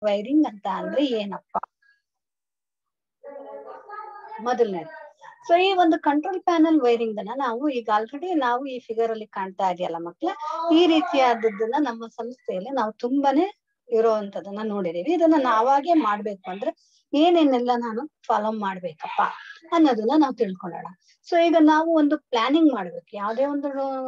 Wiring ಅಂತ ಅಂದ್ರೆ ಏನಪ್ಪಾ ಮೊದಲನೇದು ಸೊ ಈ ಒಂದು ಕಂಟ್ರೋಲ್ ಪ್ಯಾನಲ್ ವೈರಿಂಗ್ ಅನ್ನ ನಾವು ಈಗ ಆಲ್ರೆಡಿ ನಾವು ಈ ಫಿಗರ್ ಅಲ್ಲಿ ಕಾಣ್ತಾ ಇದೆಯಲ್ಲ ಮಕ್ಳ ಈ ರೀತಿಯಾದದ್ದನ್ನ ನಮ್ಮ ಸಂಸ್ಥೆಯಲ್ಲಿ ನಾವು ತುಂಬಾನೇ ಇರೋವಂಥದನ್ನ ನೋಡಿದೀವಿ ಇದನ್ನ ನಾವಾಗೆ ಮಾಡ್ಬೇಕು ಅಂದ್ರೆ ಏನೇನೆಲ್ಲ ನಾನು ಫಾಲೋ ಮಾಡ್ಬೇಕಪ್ಪ ಅನ್ನೋದನ್ನ ನಾವು ತಿಳ್ಕೊಳ್ಳೋಣ ಸೊ ಈಗ ನಾವು ಒಂದು ಪ್ಲಾನಿಂಗ್ ಮಾಡ್ಬೇಕು ಯಾವ್ದೇ ಒಂದು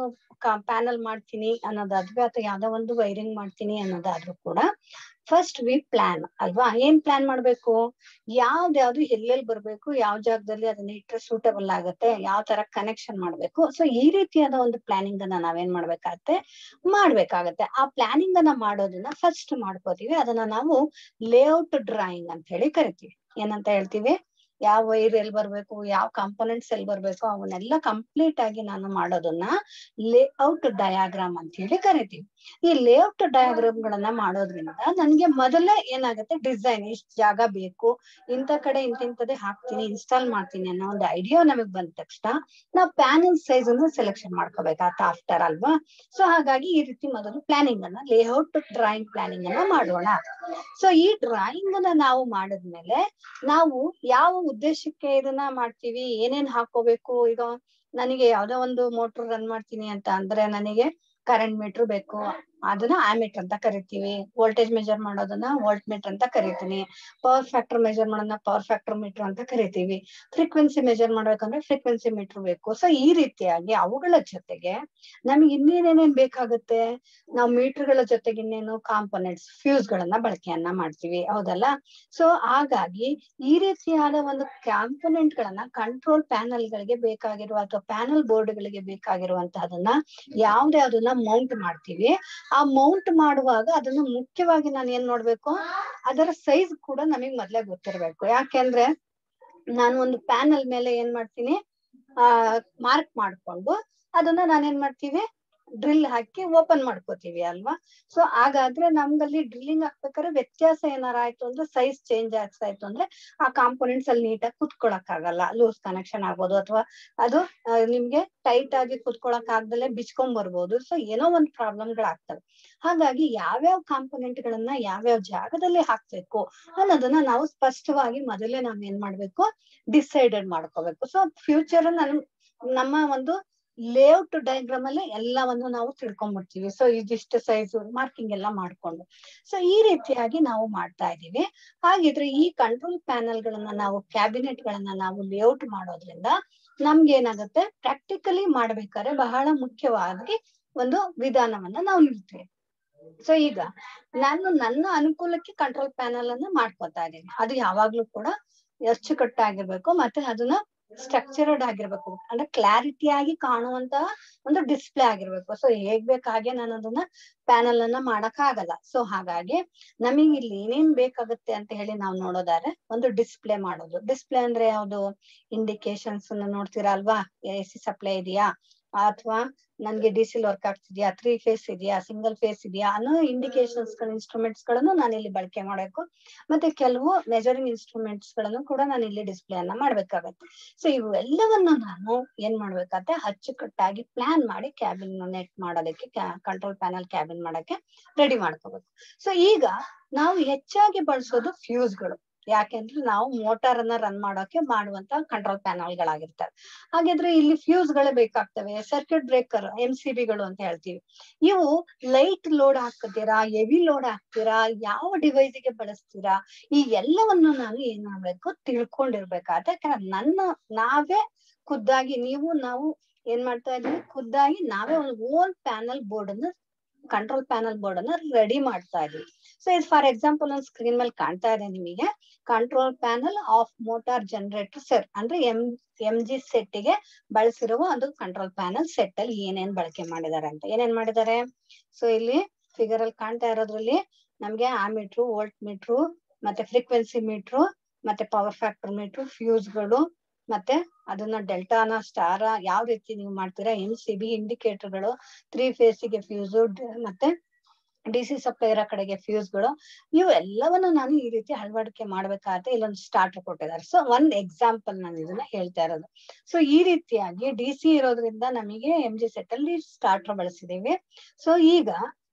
ಪ್ಯಾನಲ್ ಮಾಡ್ತೀನಿ ಅನ್ನೋದಾದ್ರೂ ಅಥವಾ ಯಾವ್ದೋ ಒಂದು ವೈರಿಂಗ್ ಮಾಡ್ತೀನಿ ಅನ್ನೋದಾದ್ರೂ ಕೂಡ ಫಸ್ಟ್ ವಿ ಪ್ಲಾನ್ ಅಲ್ವಾ ಏನ್ ಪ್ಲಾನ್ ಮಾಡ್ಬೇಕು ಯಾವ್ದ್ಯಾವ್ದು ಎಲ್ಲೆಲ್ಲಿ ಬರ್ಬೇಕು ಯಾವ ಜಾಗದಲ್ಲಿ ಅದನ್ನ ಇಟ್ಟರೆ ಸೂಟಬಲ್ ಆಗುತ್ತೆ ಯಾವ ತರ ಕನೆಕ್ಷನ್ ಮಾಡ್ಬೇಕು ಸೊ ಈ ರೀತಿಯಾದ ಒಂದು ಪ್ಲಾನಿಂಗ್ ಅನ್ನ ನಾವೇನ್ ಮಾಡ್ಬೇಕಾಗತ್ತೆ ಮಾಡ್ಬೇಕಾಗತ್ತೆ ಆ ಪ್ಲಾನಿಂಗ್ ಅನ್ನ ಮಾಡೋದನ್ನ ಫಸ್ಟ್ ಮಾಡ್ಕೋತೀವಿ ಅದನ್ನ ನಾವು ಲೇಔಟ್ ಡ್ರಾಯಿಂಗ್ ಅಂತ ಹೇಳಿ ಕರಿತೀವಿ ಏನಂತ ಹೇಳ್ತೀವಿ ಯಾವ ವೈರ್ ಎಲ್ಲಿ ಬರ್ಬೇಕು ಯಾವ ಕಾಂಪೋನೆಂಟ್ಸ್ ಎಲ್ಲಿ ಬರ್ಬೇಕು ಅವನ್ನೆಲ್ಲ ಕಂಪ್ಲೀಟ್ ಆಗಿ ನಾನು ಮಾಡೋದನ್ನ ಲೇಔಟ್ ಡಯಾಗ್ರಾಮ್ ಅಂತ ಹೇಳಿ ಕರಿತೀವಿ ಈ ಲೇಔಟ್ ಡಯಾಗ್ರಾಮ್ ಗಳನ್ನ ಮಾಡೋದ್ರಿಂದ ನನ್ಗೆ ಮೊದಲೇ ಏನಾಗುತ್ತೆ ಡಿಸೈನ್ ಇಷ್ಟ್ ಜಾಗ ಬೇಕು ಇಂಥ ಕಡೆ ಇಂತಿಂತದೇ ಹಾಕ್ತೀನಿ ಇನ್ಸ್ಟಾಲ್ ಮಾಡ್ತೀನಿ ಅನ್ನೋ ಒಂದು ಐಡಿಯಾ ನಮಗ್ ಬಂದ ತಕ್ಷಣ ನಾವು ಪ್ಯಾನಲ್ ಸೈಜ್ ಅನ್ನು ಸೆಲೆಕ್ಷನ್ ಮಾಡ್ಕೋಬೇಕಾತ ಆಫ್ಟರ್ ಅಲ್ವಾ ಸೊ ಹಾಗಾಗಿ ಈ ರೀತಿ ಮೊದಲು ಪ್ಲಾನಿಂಗ್ ಅನ್ನ ಲೇಔಟ್ ಡ್ರಾಯಿಂಗ್ ಪ್ಲಾನಿಂಗ್ ಅನ್ನ ಮಾಡೋಣ ಸೊ ಈ ಡ್ರಾಯಿಂಗ್ ಅನ್ನ ನಾವು ಮಾಡಿದ್ಮೇಲೆ ನಾವು ಯಾವ ಉದ್ದೇಶಕ್ಕೆ ಇದನ್ನ ಮಾಡ್ತೀವಿ ಏನೇನ್ ಹಾಕೋಬೇಕು ಈಗ ನನಗೆ ಯಾವ್ದೋ ಒಂದು ಮೋಟರ್ ರನ್ ಮಾಡ್ತೀನಿ ಅಂತ ಅಂದ್ರೆ ನನಗೆ ಕರೆಂಟ್ ಮೀಟರ್ ಬೇಕು ಅದನ್ನ ಆಮೀಟರ್ ಅಂತ ಕರಿತೀವಿ ವೋಲ್ಟೇಜ್ ಮೆಜರ್ ಮಾಡೋದನ್ನ ವೋಲ್ಟ್ ಮೀಟರ್ ಅಂತ ಕರಿತೀನಿ ಪವರ್ ಫ್ಯಾಕ್ಟರ್ ಮೆಜರ್ ಮಾಡೋದನ್ನ ಪವರ್ ಫ್ಯಾಕ್ಟರ್ ಮೀಟರ್ ಅಂತ ಕರಿತೀವಿ ಫ್ರೀಕ್ವೆನ್ಸಿ ಮೆಜರ್ ಮಾಡ್ಬೇಕಂದ್ರೆ ಫ್ರೀಕ್ವೆನ್ಸಿ ಮೀಟರ್ ಬೇಕು ಸೊ ಈ ರೀತಿಯಾಗಿ ಅವುಗಳ ಜೊತೆಗೆ ನಮ್ಗೆ ಇನ್ನೇನೇನೇನ್ ಬೇಕಾಗುತ್ತೆ ನಾವು ಮೀಟರ್ ಗಳ ಜೊತೆಗೆ ಇನ್ನೇನು ಕಾಂಪೊನೆಂಟ್ಸ್ ಫ್ಯೂಸ್ ಗಳನ್ನ ಬಳಕೆಯನ್ನ ಮಾಡ್ತೀವಿ ಹೌದಲ್ಲ ಸೊ ಹಾಗಾಗಿ ಈ ರೀತಿಯಾದ ಒಂದು ಕಾಂಪೊನೆಂಟ್ ಗಳನ್ನ ಕಂಟ್ರೋಲ್ ಪ್ಯಾನಲ್ ಗಳಿಗೆ ಬೇಕಾಗಿರುವ ಅಥವಾ ಪ್ಯಾನಲ್ ಬೋರ್ಡ್ ಗಳಿಗೆ ಬೇಕಾಗಿರುವಂತಹದನ್ನ ಯಾವ್ದ್ಯಾವ್ದನ್ನ ಮೌಂಟ್ ಮಾಡ್ತೀವಿ ಆ ಮೌಂಟ್ ಮಾಡುವಾಗ ಅದನ್ನ ಮುಖ್ಯವಾಗಿ ನಾನು ಏನ್ ನೋಡ್ಬೇಕು ಅದರ ಸೈಜ್ ಕೂಡ ನಮಗ್ ಮೊದ್ಲೇ ಗೊತ್ತಿರ್ಬೇಕು ಯಾಕೆಂದ್ರೆ ನಾನು ಒಂದು ಪ್ಯಾನಲ್ ಮೇಲೆ ಏನ್ ಮಾಡ್ತೀನಿ ಆ ಮಾರ್ಕ್ ಮಾಡ್ಕೊಂಡು ಅದನ್ನ ನಾನೇನ್ ಮಾಡ್ತೀವಿ ಡ್ರಿಲ್ ಹಾಕಿ ಓಪನ್ ಮಾಡ್ಕೋತೀವಿ ಅಲ್ವಾ ಸೊ ಹಾಗಾದ್ರೆ ನಮ್ಗಲ್ಲಿ ಡ್ರಿಲ್ಲಿಂಗ್ ಹಾಕ್ಬೇಕಾದ್ರೆ ವ್ಯತ್ಯಾಸ ಏನಾರ ಆಯ್ತು ಅಂದ್ರೆ ಸೈಜ್ ಚೇಂಜ್ ಆಗ್ತಾ ಇತ್ತು ಅಂದ್ರೆ ಆ ಕಾಂಪೋನೆಂಟ್ಸ್ ಅಲ್ಲಿ ನೀಟಾಗಿ ಕುತ್ಕೊಳಕ್ ಆಗಲ್ಲ ಲೂಸ್ ಕನೆಕ್ಷನ್ ಆಗ್ಬೋದು ಅಥವಾ ಅದು ಆ, ನಿಮ್ಗೆ ಟೈಟ್ ಆಗಿ ಕುತ್ಕೊಳಕ್ ಆಗ್ದಲೆ ಬಿಚ್ಕೊಂಡ್ ಬರ್ಬೋದು ಸೊ ಏನೋ ಒಂದ್ ಪ್ರಾಬ್ಲಮ್ಗಳಾಗ್ತವೆ ಹಾಗಾಗಿ ಯಾವ್ಯಾವ ಕಾಂಪೋನೆಂಟ್ ಗಳನ್ನ ಯಾವ್ಯಾವ ಜಾಗದಲ್ಲಿ ಹಾಕ್ಬೇಕು ಅನ್ನೋದನ್ನ ನಾವು ಸ್ಪಷ್ಟವಾಗಿ ಮೊದಲೇ ನಾವ್ ಏನ್ ಮಾಡ್ಬೇಕು ಡಿಸೈಡೆಡ್ ಮಾಡ್ಕೋಬೇಕು ಸೊ ಫ್ಯೂಚರ್ ನನ್ ನಮ್ಮ ಒಂದು ಲೇಔಟ್ ಡಯಾಗ್ರಾಮ್ ಅಲ್ಲೇ ಎಲ್ಲವನ್ನು ನಾವು ತಿಳ್ಕೊಂಡ್ಬಿಡ್ತೀವಿ ಸೊ ಇದಿಷ್ಟು ಸೈಜ್ ಮಾರ್ಕಿಂಗ್ ಎಲ್ಲ ಮಾಡ್ಕೊಂಡು ಸೊ ಈ ರೀತಿಯಾಗಿ ನಾವು ಮಾಡ್ತಾ ಇದೀವಿ ಹಾಗಿದ್ರೆ ಈ ಕಂಟ್ರೋಲ್ ಪ್ಯಾನಲ್ ಗಳನ್ನ ನಾವು ಕ್ಯಾಬಿನೆಟ್ ಗಳನ್ನ ನಾವು ಲೇಔಟ್ ಮಾಡೋದ್ರಿಂದ ನಮ್ಗೆ ಏನಾಗುತ್ತೆ ಪ್ರಾಕ್ಟಿಕಲಿ ಮಾಡ್ಬೇಕಾದ್ರೆ ಬಹಳ ಮುಖ್ಯವಾಗಿ ಒಂದು ವಿಧಾನವನ್ನ ನಾವು ನಿಲ್ತೀವಿ ಸೊ ಈಗ ನಾನು ನನ್ನ ಅನುಕೂಲಕ್ಕೆ ಕಂಟ್ರೋಲ್ ಪ್ಯಾನಲ್ ಅನ್ನ ಮಾಡ್ಕೊತಾ ಇದ್ದೀನಿ ಅದು ಯಾವಾಗ್ಲೂ ಕೂಡ ಅಚ್ಚುಕಟ್ಟಾಗಿರ್ಬೇಕು ಮತ್ತೆ ಅದನ್ನ ಸ್ಟ್ರಕ್ಚರ್ಡ್ ಆಗಿರ್ಬೇಕು ಅಂದ್ರೆ ಕ್ಲಾರಿಟಿ ಆಗಿ ಕಾಣುವಂತಹ ಒಂದು ಡಿಸ್ಪ್ಲೇ ಆಗಿರ್ಬೇಕು ಸೊ ಹೇಗ್ ಬೇಕು ಹಾಗೆ ನಾನು ಅದನ್ನ ಪ್ಯಾನಲ್ ಅನ್ನ ಮಾಡಕ್ ಆಗಲ್ಲ ಸೊ ಹಾಗಾಗಿ ನಮಗೆ ಇಲ್ಲಿ ಏನೇನ್ ಬೇಕಾಗುತ್ತೆ ಅಂತ ಹೇಳಿ ನಾವು ನೋಡೋದಾದ್ರೆ ಒಂದು ಡಿಸ್ಪ್ಲೇ ಮಾಡೋದು ಡಿಸ್ಪ್ಲೇ ಅಂದ್ರೆ ಯಾವ್ದು ಇಂಡಿಕೇಶನ್ಸ್ ನೋಡ್ತೀರಾ ಅಲ್ವಾ ಎ ಸಿ ಸಪ್ಲೈ ಇದೆಯಾ ಅಥವಾ ನನ್ಗೆ ಡಿಸಿಲ್ ವರ್ಕ್ ಆಗ್ತಿದ್ಯಾ ತ್ರೀ ಫೇಸ್ ಇದೆಯಾ ಸಿಂಗಲ್ ಫೇಸ್ ಇದೆಯಾ ಅನ್ನೋ ಇಂಡಿಕೇಶನ್ಸ್ ಗಳ ಇನ್ಸ್ಟ್ರೂಮೆಂಟ್ಸ್ ಗಳನ್ನು ನಾನು ಇಲ್ಲಿ ಬಳಕೆ ಮಾಡಬೇಕು ಮತ್ತೆ ಕೆಲವು ಮೆಜರಿಂಗ್ ಇನ್ಸ್ಟ್ರೂಮೆಂಟ್ಸ್ ಗಳನ್ನು ಕೂಡ ನಾನು ಇಲ್ಲಿ ಡಿಸ್ಪ್ಲೇ ಅನ್ನ ಮಾಡ್ಬೇಕಾಗತ್ತೆ ಸೊ ಇವೆಲ್ಲವನ್ನ ನಾನು ಏನ್ ಮಾಡ್ಬೇಕಾಗತ್ತೆ ಅಚ್ಚುಕಟ್ಟಾಗಿ ಪ್ಲಾನ್ ಮಾಡಿ ಕ್ಯಾಬಿನ್ ನೆಟ್ ಮಾಡೋದಕ್ಕೆ ಕಂಟ್ರೋಲ್ ಪ್ಯಾನಲ್ ಕ್ಯಾಬಿನ್ ಮಾಡಕ್ಕೆ ರೆಡಿ ಮಾಡ್ಕೋಬೇಕು ಸೊ ಈಗ ನಾವು ಹೆಚ್ಚಾಗಿ ಬಳಸೋದು ಫ್ಯೂಸ್ಗಳು ಯಾಕೆಂದ್ರೆ ನಾವು ಮೋಟಾರ್ ಅನ್ನ ರನ್ ಮಾಡೋಕೆ ಮಾಡುವಂತ ಕಂಟ್ರೋಲ್ ಪ್ಯಾನಲ್ ಗಳಾಗಿರ್ತವೆ ಹಾಗಾದ್ರೆ ಇಲ್ಲಿ ಫ್ಯೂಸ್ ಗಳೇ ಬೇಕಾಗ್ತವೆ ಸರ್ಕ್ಯೂಟ್ ಬ್ರೇಕರ್ ಎಂ ಸಿ ಬಿಗಳು ಅಂತ ಹೇಳ್ತೀವಿ ಇವು ಲೈಟ್ ಲೋಡ್ ಹಾಕ್ತೀರಾ ಹೆವಿ ಲೋಡ್ ಹಾಕ್ತೀರಾ ಯಾವ ಡಿವೈಸ್ ಗೆ ಬಳಸ್ತೀರಾ ಈ ಎಲ್ಲವನ್ನು ನಾನು ಏನ್ ಮಾಡ್ಬೇಕು ತಿಳ್ಕೊಂಡಿರ್ಬೇಕಾದ್ರೆ ಯಾಕಂದ್ರೆ ನನ್ನ ನಾವೇ ಖುದ್ದಾಗಿ ನೀವು ನಾವು ಏನ್ ಮಾಡ್ತಾ ಇದೀವಿ ಖುದ್ದಾಗಿ ನಾವೇ ಒಂದು ಓನ್ ಪ್ಯಾನಲ್ ಬೋರ್ಡ್ ಅನ್ನ ಕಂಟ್ರೋಲ್ ಪ್ಯಾನಲ್ ಬೋರ್ಡ್ ಅನ್ನ ರೆಡಿ ಮಾಡ್ತಾ ಇದೀವಿ ಸೊ ಇದು ಫಾರ್ ಎಕ್ಸಾಂಪಲ್ ಒಂದು ಸ್ಕ್ರೀನ್ ಮೇಲೆ ಕಾಣ್ತಾ ಇದೆ ನಿಮಗೆ control panel of motor generator set ಅಂದ್ರೆ ಎಂ ಎಂ ಜಿ ಸೆಟ್ ಗೆ ಬಳಸಿರುವ ಒಂದು ಕಂಟ್ರೋಲ್ ಪ್ಯಾನಲ್ ಸೆಟ್ ಅಲ್ಲಿ ಏನೇನ್ ಬಳಕೆ ಮಾಡಿದ್ದಾರೆ ಅಂತ ಏನೇನ್ ಮಾಡಿದ್ದಾರೆ ಸೊ ಇಲ್ಲಿ ಫಿಗರ್ ಅಲ್ಲಿ ಕಾಣ್ತಾ ಇರೋದ್ರಲ್ಲಿ ನಮ್ಗೆ ಆ ಮೀಟ್ರು ವೋಲ್ಟ್ ಮೀಟ್ರು ಮತ್ತೆ ಫ್ರೀಕ್ವೆನ್ಸಿ ಮೀಟ್ರು ಮತ್ತೆ ಪವರ್ ಫ್ಯಾಕ್ಟರ್ ಮೀಟ್ರು ಫ್ಯೂಸ್ ಗಳು ಮತ್ತೆ ಅದನ್ನ ಡೆಲ್ಟಾನ ಸ್ಟಾರ ಯಾವ ರೀತಿ ನೀವು ಮಾಡ್ತೀರಾ ಎಂ ಸಿ ಬಿ ಇಂಡಿಕೇಟರ್ ಗಳು ತ್ರೀ ಫೇಸಿಗೆ ಫ್ಯೂಸ್ ಮತ್ತೆ ಡಿ ಸಿ ಸಪ್ಲೈ ಇರೋ ಕಡೆಗೆ ಫ್ಯೂಸ್ ಗಳು ಇವು ಎಲ್ಲವನ್ನು ನಾನು ಈ ರೀತಿ ಅಳವಡಿಕೆ ಮಾಡ್ಬೇಕಾದ್ರೆ ಇಲ್ಲೊಂದು ಸ್ಟಾರ್ಟರ್ ಕೊಟ್ಟಿದ್ದಾರೆ ಸೊ ಒಂದ್ ಎಕ್ಸಾಂಪಲ್ ನಾನು ಇದನ್ನ ಹೇಳ್ತಾ ಇರೋದು ಸೊ ಈ ರೀತಿಯಾಗಿ ಡಿ ಸಿ ಇರೋದ್ರಿಂದ ನಮಗೆ ಎಂ ಜಿ ಸೆಟ್ ಅಲ್ಲಿ ಸ್ಟಾರ್ಟರ್ ಬಳಸಿದೀವಿ ಸೊ ಈಗ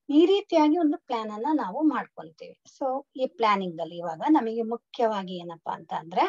ಈ ರೀತಿಯಾಗಿ ಒಂದು ಪ್ಲಾನ್ ಅನ್ನ ನಾವು ಮಾಡ್ಕೊಂತೀವಿ ಸೊ ಈ ಪ್ಲಾನಿಂಗ್ ಅಲ್ಲಿ ಇವಾಗ ನಮಗೆ ಮುಖ್ಯವಾಗಿ ಏನಪ್ಪಾ ಅಂತ ಅಂದ್ರೆ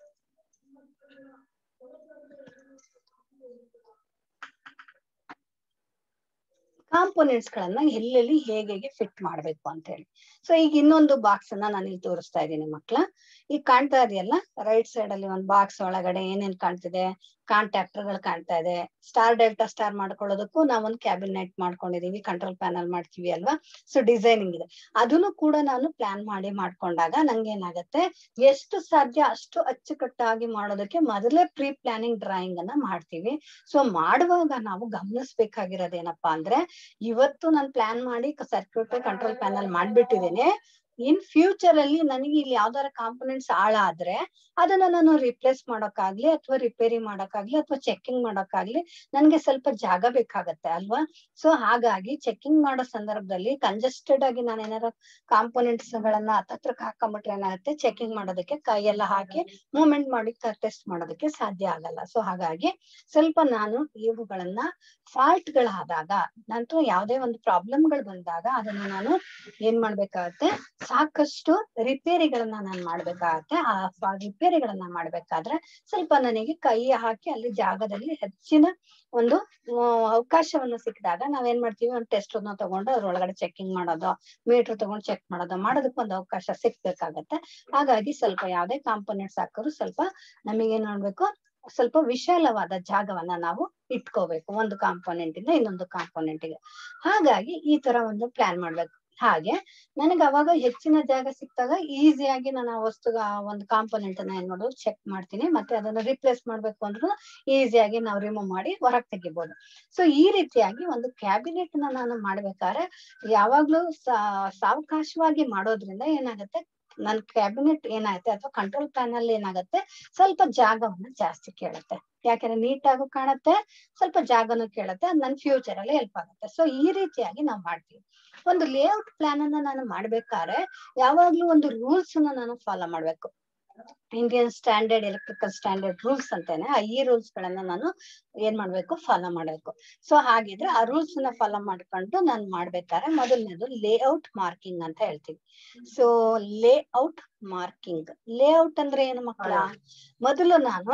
ಕಾಂಪೋನೆಂಟ್ಸ್ ಗಳನ್ನ ಎಲ್ಲೆಲ್ಲಿ ಹೇಗೆ ಹೇಗೆ ಫಿಟ್ ಮಾಡ್ಬೇಕು ಅಂತ ಹೇಳಿ ಸೊ ಈಗ ಇನ್ನೊಂದು ಬಾಕ್ಸ್ ಅನ್ನ ನಾನು ಇಲ್ಲಿ ತೋರಿಸ್ತಾ ಇದ್ದೀನಿ ಮಕ್ಳ ಈಗ ಕಾಣ್ತಾ ಇದೆಯಲ್ಲ ರೈಟ್ ಸೈಡ್ ಅಲ್ಲಿ ಒಂದು ಬಾಕ್ಸ್ ಒಳಗಡೆ ಏನೇನ್ ಕಾಣ್ತಿದೆ ಕಾಂಟ್ಯಾಕ್ಟರ್ ಗಳು ಕಾಣ್ತಾ ಇದೆ ಸ್ಟಾರ್ ಡೆಲ್ಟಾ ಸ್ಟಾರ್ ಮಾಡ್ಕೊಳ್ಳೋದಕ್ಕೂ ನಾವೊಂದು ಕ್ಯಾಬಿನೆಟ್ ಮಾಡ್ಕೊಂಡಿದೀವಿ ಕಂಟ್ರೋಲ್ ಪ್ಯಾನಲ್ ಮಾಡ್ತೀವಿ ಅಲ್ವಾ ಸೊ ಡಿಸೈನಿಂಗ್ ಇದೆ ಅದನ್ನು ಕೂಡ ನಾನು ಪ್ಲಾನ್ ಮಾಡಿ ಮಾಡ್ಕೊಂಡಾಗ ನಂಗೆ ಏನಾಗತ್ತೆ ಎಷ್ಟು ಸಾಧ್ಯ ಅಷ್ಟು ಅಚ್ಚುಕಟ್ಟಾಗಿ ಮಾಡೋದಕ್ಕೆ ಮೊದಲೇ ಪ್ರೀ ಪ್ಲಾನಿಂಗ್ ಡ್ರಾಯಿಂಗ್ ಅನ್ನ ಮಾಡ್ತೀವಿ ಸೊ ಮಾಡುವಾಗ ನಾವು ಗಮನಿಸ್ಬೇಕಾಗಿರೋದೇನಪ್ಪಾ ಅಂದ್ರೆ ಇವತ್ತು ನಾನು ಪ್ಲಾನ್ ಮಾಡಿ ಸರ್ಕ್ಯೂಟ್ ಕಂಟ್ರೋಲ್ ಪ್ಯಾನಲ್ ಮಾಡ್ಬಿಟ್ಟಿದ್ದೇನೆ ಇನ್ ಫ್ಯೂಚರ್ ಅಲ್ಲಿ ನನಗೆ ಇಲ್ಲಿ ಯಾವ್ದಾರ ಕಾಂಪೊನೆಂಟ್ಸ್ ಹಾಳಾದ್ರೆ ಅದನ್ನ ನಾನು ರಿಪ್ಲೇಸ್ ಮಾಡೋಕ್ಕಾಗ್ಲಿ ಅಥವಾ ರಿಪೇರಿ ಮಾಡೋಕ್ಕಾಗ್ಲಿ ಅಥವಾ ಚೆಕಿಂಗ್ ಮಾಡೋಕ್ಕಾಗ್ಲಿ ನನ್ಗೆ ಸ್ವಲ್ಪ ಜಾಗ ಬೇಕಾಗತ್ತೆ ಅಲ್ವಾ ಸೊ ಹಾಗಾಗಿ ಚೆಕಿಂಗ್ ಮಾಡೋ ಸಂದರ್ಭದಲ್ಲಿ ಕಂಜೆಸ್ಟೆಡ್ ಆಗಿ ನಾನು ಏನಾರ ಕಾಂಪೊನೆಂಟ್ಸ್ ಗಳನ್ನ ಹತ್ತತ್ರಕ್ಕೆ ಹಾಕೊಂಡ್ಬಿಟ್ರೆ ಏನಾಗುತ್ತೆ ಚೆಕಿಂಗ್ ಮಾಡೋದಕ್ಕೆ ಕೈಯೆಲ್ಲ ಹಾಕಿ ಮೂವ್ಮೆಂಟ್ ಮಾಡಿ ಟೆಸ್ಟ್ ಮಾಡೋದಕ್ಕೆ ಸಾಧ್ಯ ಆಗಲ್ಲ ಸೊ ಹಾಗಾಗಿ ಸ್ವಲ್ಪ ನಾನು ಇವುಗಳನ್ನ ಫಾಲ್ಟ್ ಗಳಾದಾಗ ನಂತರ ಯಾವುದೇ ಒಂದು ಪ್ರಾಬ್ಲಮ್ ಗಳು ಬಂದಾಗ ಅದನ್ನ ನಾನು ಏನ್ ಮಾಡ್ಬೇಕಾಗತ್ತೆ ಸಾಕಷ್ಟು ರಿಪೇರಿಗಳನ್ನ ನಾನು ಮಾಡ್ಬೇಕಾಗತ್ತೆ ಆ ರಿಪೇರಿಗಳನ್ನ ಮಾಡ್ಬೇಕಾದ್ರೆ ಸ್ವಲ್ಪ ನನಗೆ ಕೈ ಹಾಕಿ ಅಲ್ಲಿ ಜಾಗದಲ್ಲಿ ಹೆಚ್ಚಿನ ಒಂದು ಅವಕಾಶವನ್ನು ಸಿಕ್ಕಿದಾಗ ನಾವೇನ್ ಮಾಡ್ತೀವಿ ಒಂದು ಟೆಸ್ಟ್ ಅನ್ನ ತಗೊಂಡು ಅದ್ರೊಳಗಡೆ ಚೆಕಿಂಗ್ ಮಾಡೋದು ಮೀಟರ್ ತಗೊಂಡು ಚೆಕ್ ಮಾಡೋದು ಮಾಡೋದಕ್ಕೆ ಒಂದು ಅವಕಾಶ ಸಿಕ್ಬೇಕಾಗತ್ತೆ ಹಾಗಾಗಿ ಸ್ವಲ್ಪ ಯಾವ್ದೇ ಕಾಂಪೊನೆಂಟ್ಸ್ ಹಾಕೋರು ಸ್ವಲ್ಪ ನಮಗೇನ್ ಮಾಡ್ಬೇಕು ಸ್ವಲ್ಪ ವಿಶಾಲವಾದ ಜಾಗವನ್ನ ನಾವು ಇಟ್ಕೋಬೇಕು ಒಂದು ಕಾಂಪೊನೆಂಟ್ ಇಂದ ಇನ್ನೊಂದು ಕಾಂಪೊನೆಂಟ್ ಗೆ ಹಾಗಾಗಿ ಈ ತರ ಒಂದು ಪ್ಲಾನ್ ಮಾಡ್ಬೇಕು ಹಾಗೆ ನನಗೆ ಅವಾಗ ಹೆಚ್ಚಿನ ಜಾಗ ಸಿಕ್ತಾಗ ಈಸಿಯಾಗಿ ನಾನು ಆ ವಸ್ತುಗ ಒಂದು ಕಾಂಪೊನೆಂಟ್ ಅನ್ನ ಏನ್ ಮಾಡೋದು ಚೆಕ್ ಮಾಡ್ತೀನಿ ಮತ್ತೆ ಅದನ್ನ ರಿಪ್ಲೇಸ್ ಮಾಡ್ಬೇಕು ಅಂದ್ರೂ ಈಸಿಯಾಗಿ ನಾವು ರಿಮೂವ್ ಮಾಡಿ ಹೊರಗ್ ತೆಗಿಬಹುದು ಸೊ ಈ ರೀತಿಯಾಗಿ ಒಂದು ಕ್ಯಾಬಿನೆಟ್ ನ ನಾನು ಮಾಡ್ಬೇಕಾದ್ರೆ ಯಾವಾಗ್ಲೂ ಸಾವಕಾಶವಾಗಿ ಮಾಡೋದ್ರಿಂದ ಏನಾಗುತ್ತೆ ನನ್ ಕ್ಯಾಬಿನೆಟ್ ಏನಾಗುತ್ತೆ ಅಥವಾ ಕಂಟ್ರೋಲ್ ಪ್ಯಾನಲ್ ಏನಾಗುತ್ತೆ ಸ್ವಲ್ಪ ಜಾಗವನ್ನ ಜಾಸ್ತಿ ಕೇಳುತ್ತೆ ಯಾಕಂದ್ರೆ ನೀಟಾಗೂ ಕಾಣುತ್ತೆ ಸ್ವಲ್ಪ ಜಾಗನೂ ಕೇಳುತ್ತೆ ಅದ್ ನನ್ ಫ್ಯೂಚರ್ ಅಲ್ಲಿ ಹೆಲ್ಪ್ ಆಗುತ್ತೆ ಸೊ ಈ ರೀತಿಯಾಗಿ ನಾವು ಮಾಡ್ತೀವಿ ಒಂದು ಲೇಔಟ್ ಪ್ಲಾನ್ ಅನ್ನ ನಾನು ಮಾಡ್ಬೇಕಾದ್ರೆ ಯಾವಾಗ್ಲೂ ಒಂದು ರೂಲ್ಸ್ ಅನ್ನ ನಾನು ಫಾಲೋ ಮಾಡ್ಬೇಕು Indian standard electrical standard rules ಅಂತಾನೆ ಆ ಈ ರೂಲ್ಸ್ ಗಳನ್ನ ನಾನು ಏನ್ ಮಾಡ್ಬೇಕು ಫಾಲೋ ಮಾಡ್ಬೇಕು ಸೊ ಹಾಗಿದ್ರೆ ಆ ರೂಲ್ಸ್ ನ ಫಾಲೋ ಮಾಡ್ಕೊಂಡು ನಾನು ಮಾಡ್ಬೇಕಾದ್ರೆ ಮೊದಲನೇದು ಲೇಔಟ್ ಮಾರ್ಕಿಂಗ್ ಅಂತ ಹೇಳ್ತೀವಿ ಸೊ ಲೇಔಟ್ ಮಾರ್ಕಿಂಗ್ ಲೇಔಟ್ ಅಂದ್ರೆ ಏನು ಮಕ್ಕಳ ಮೊದಲು ನಾನು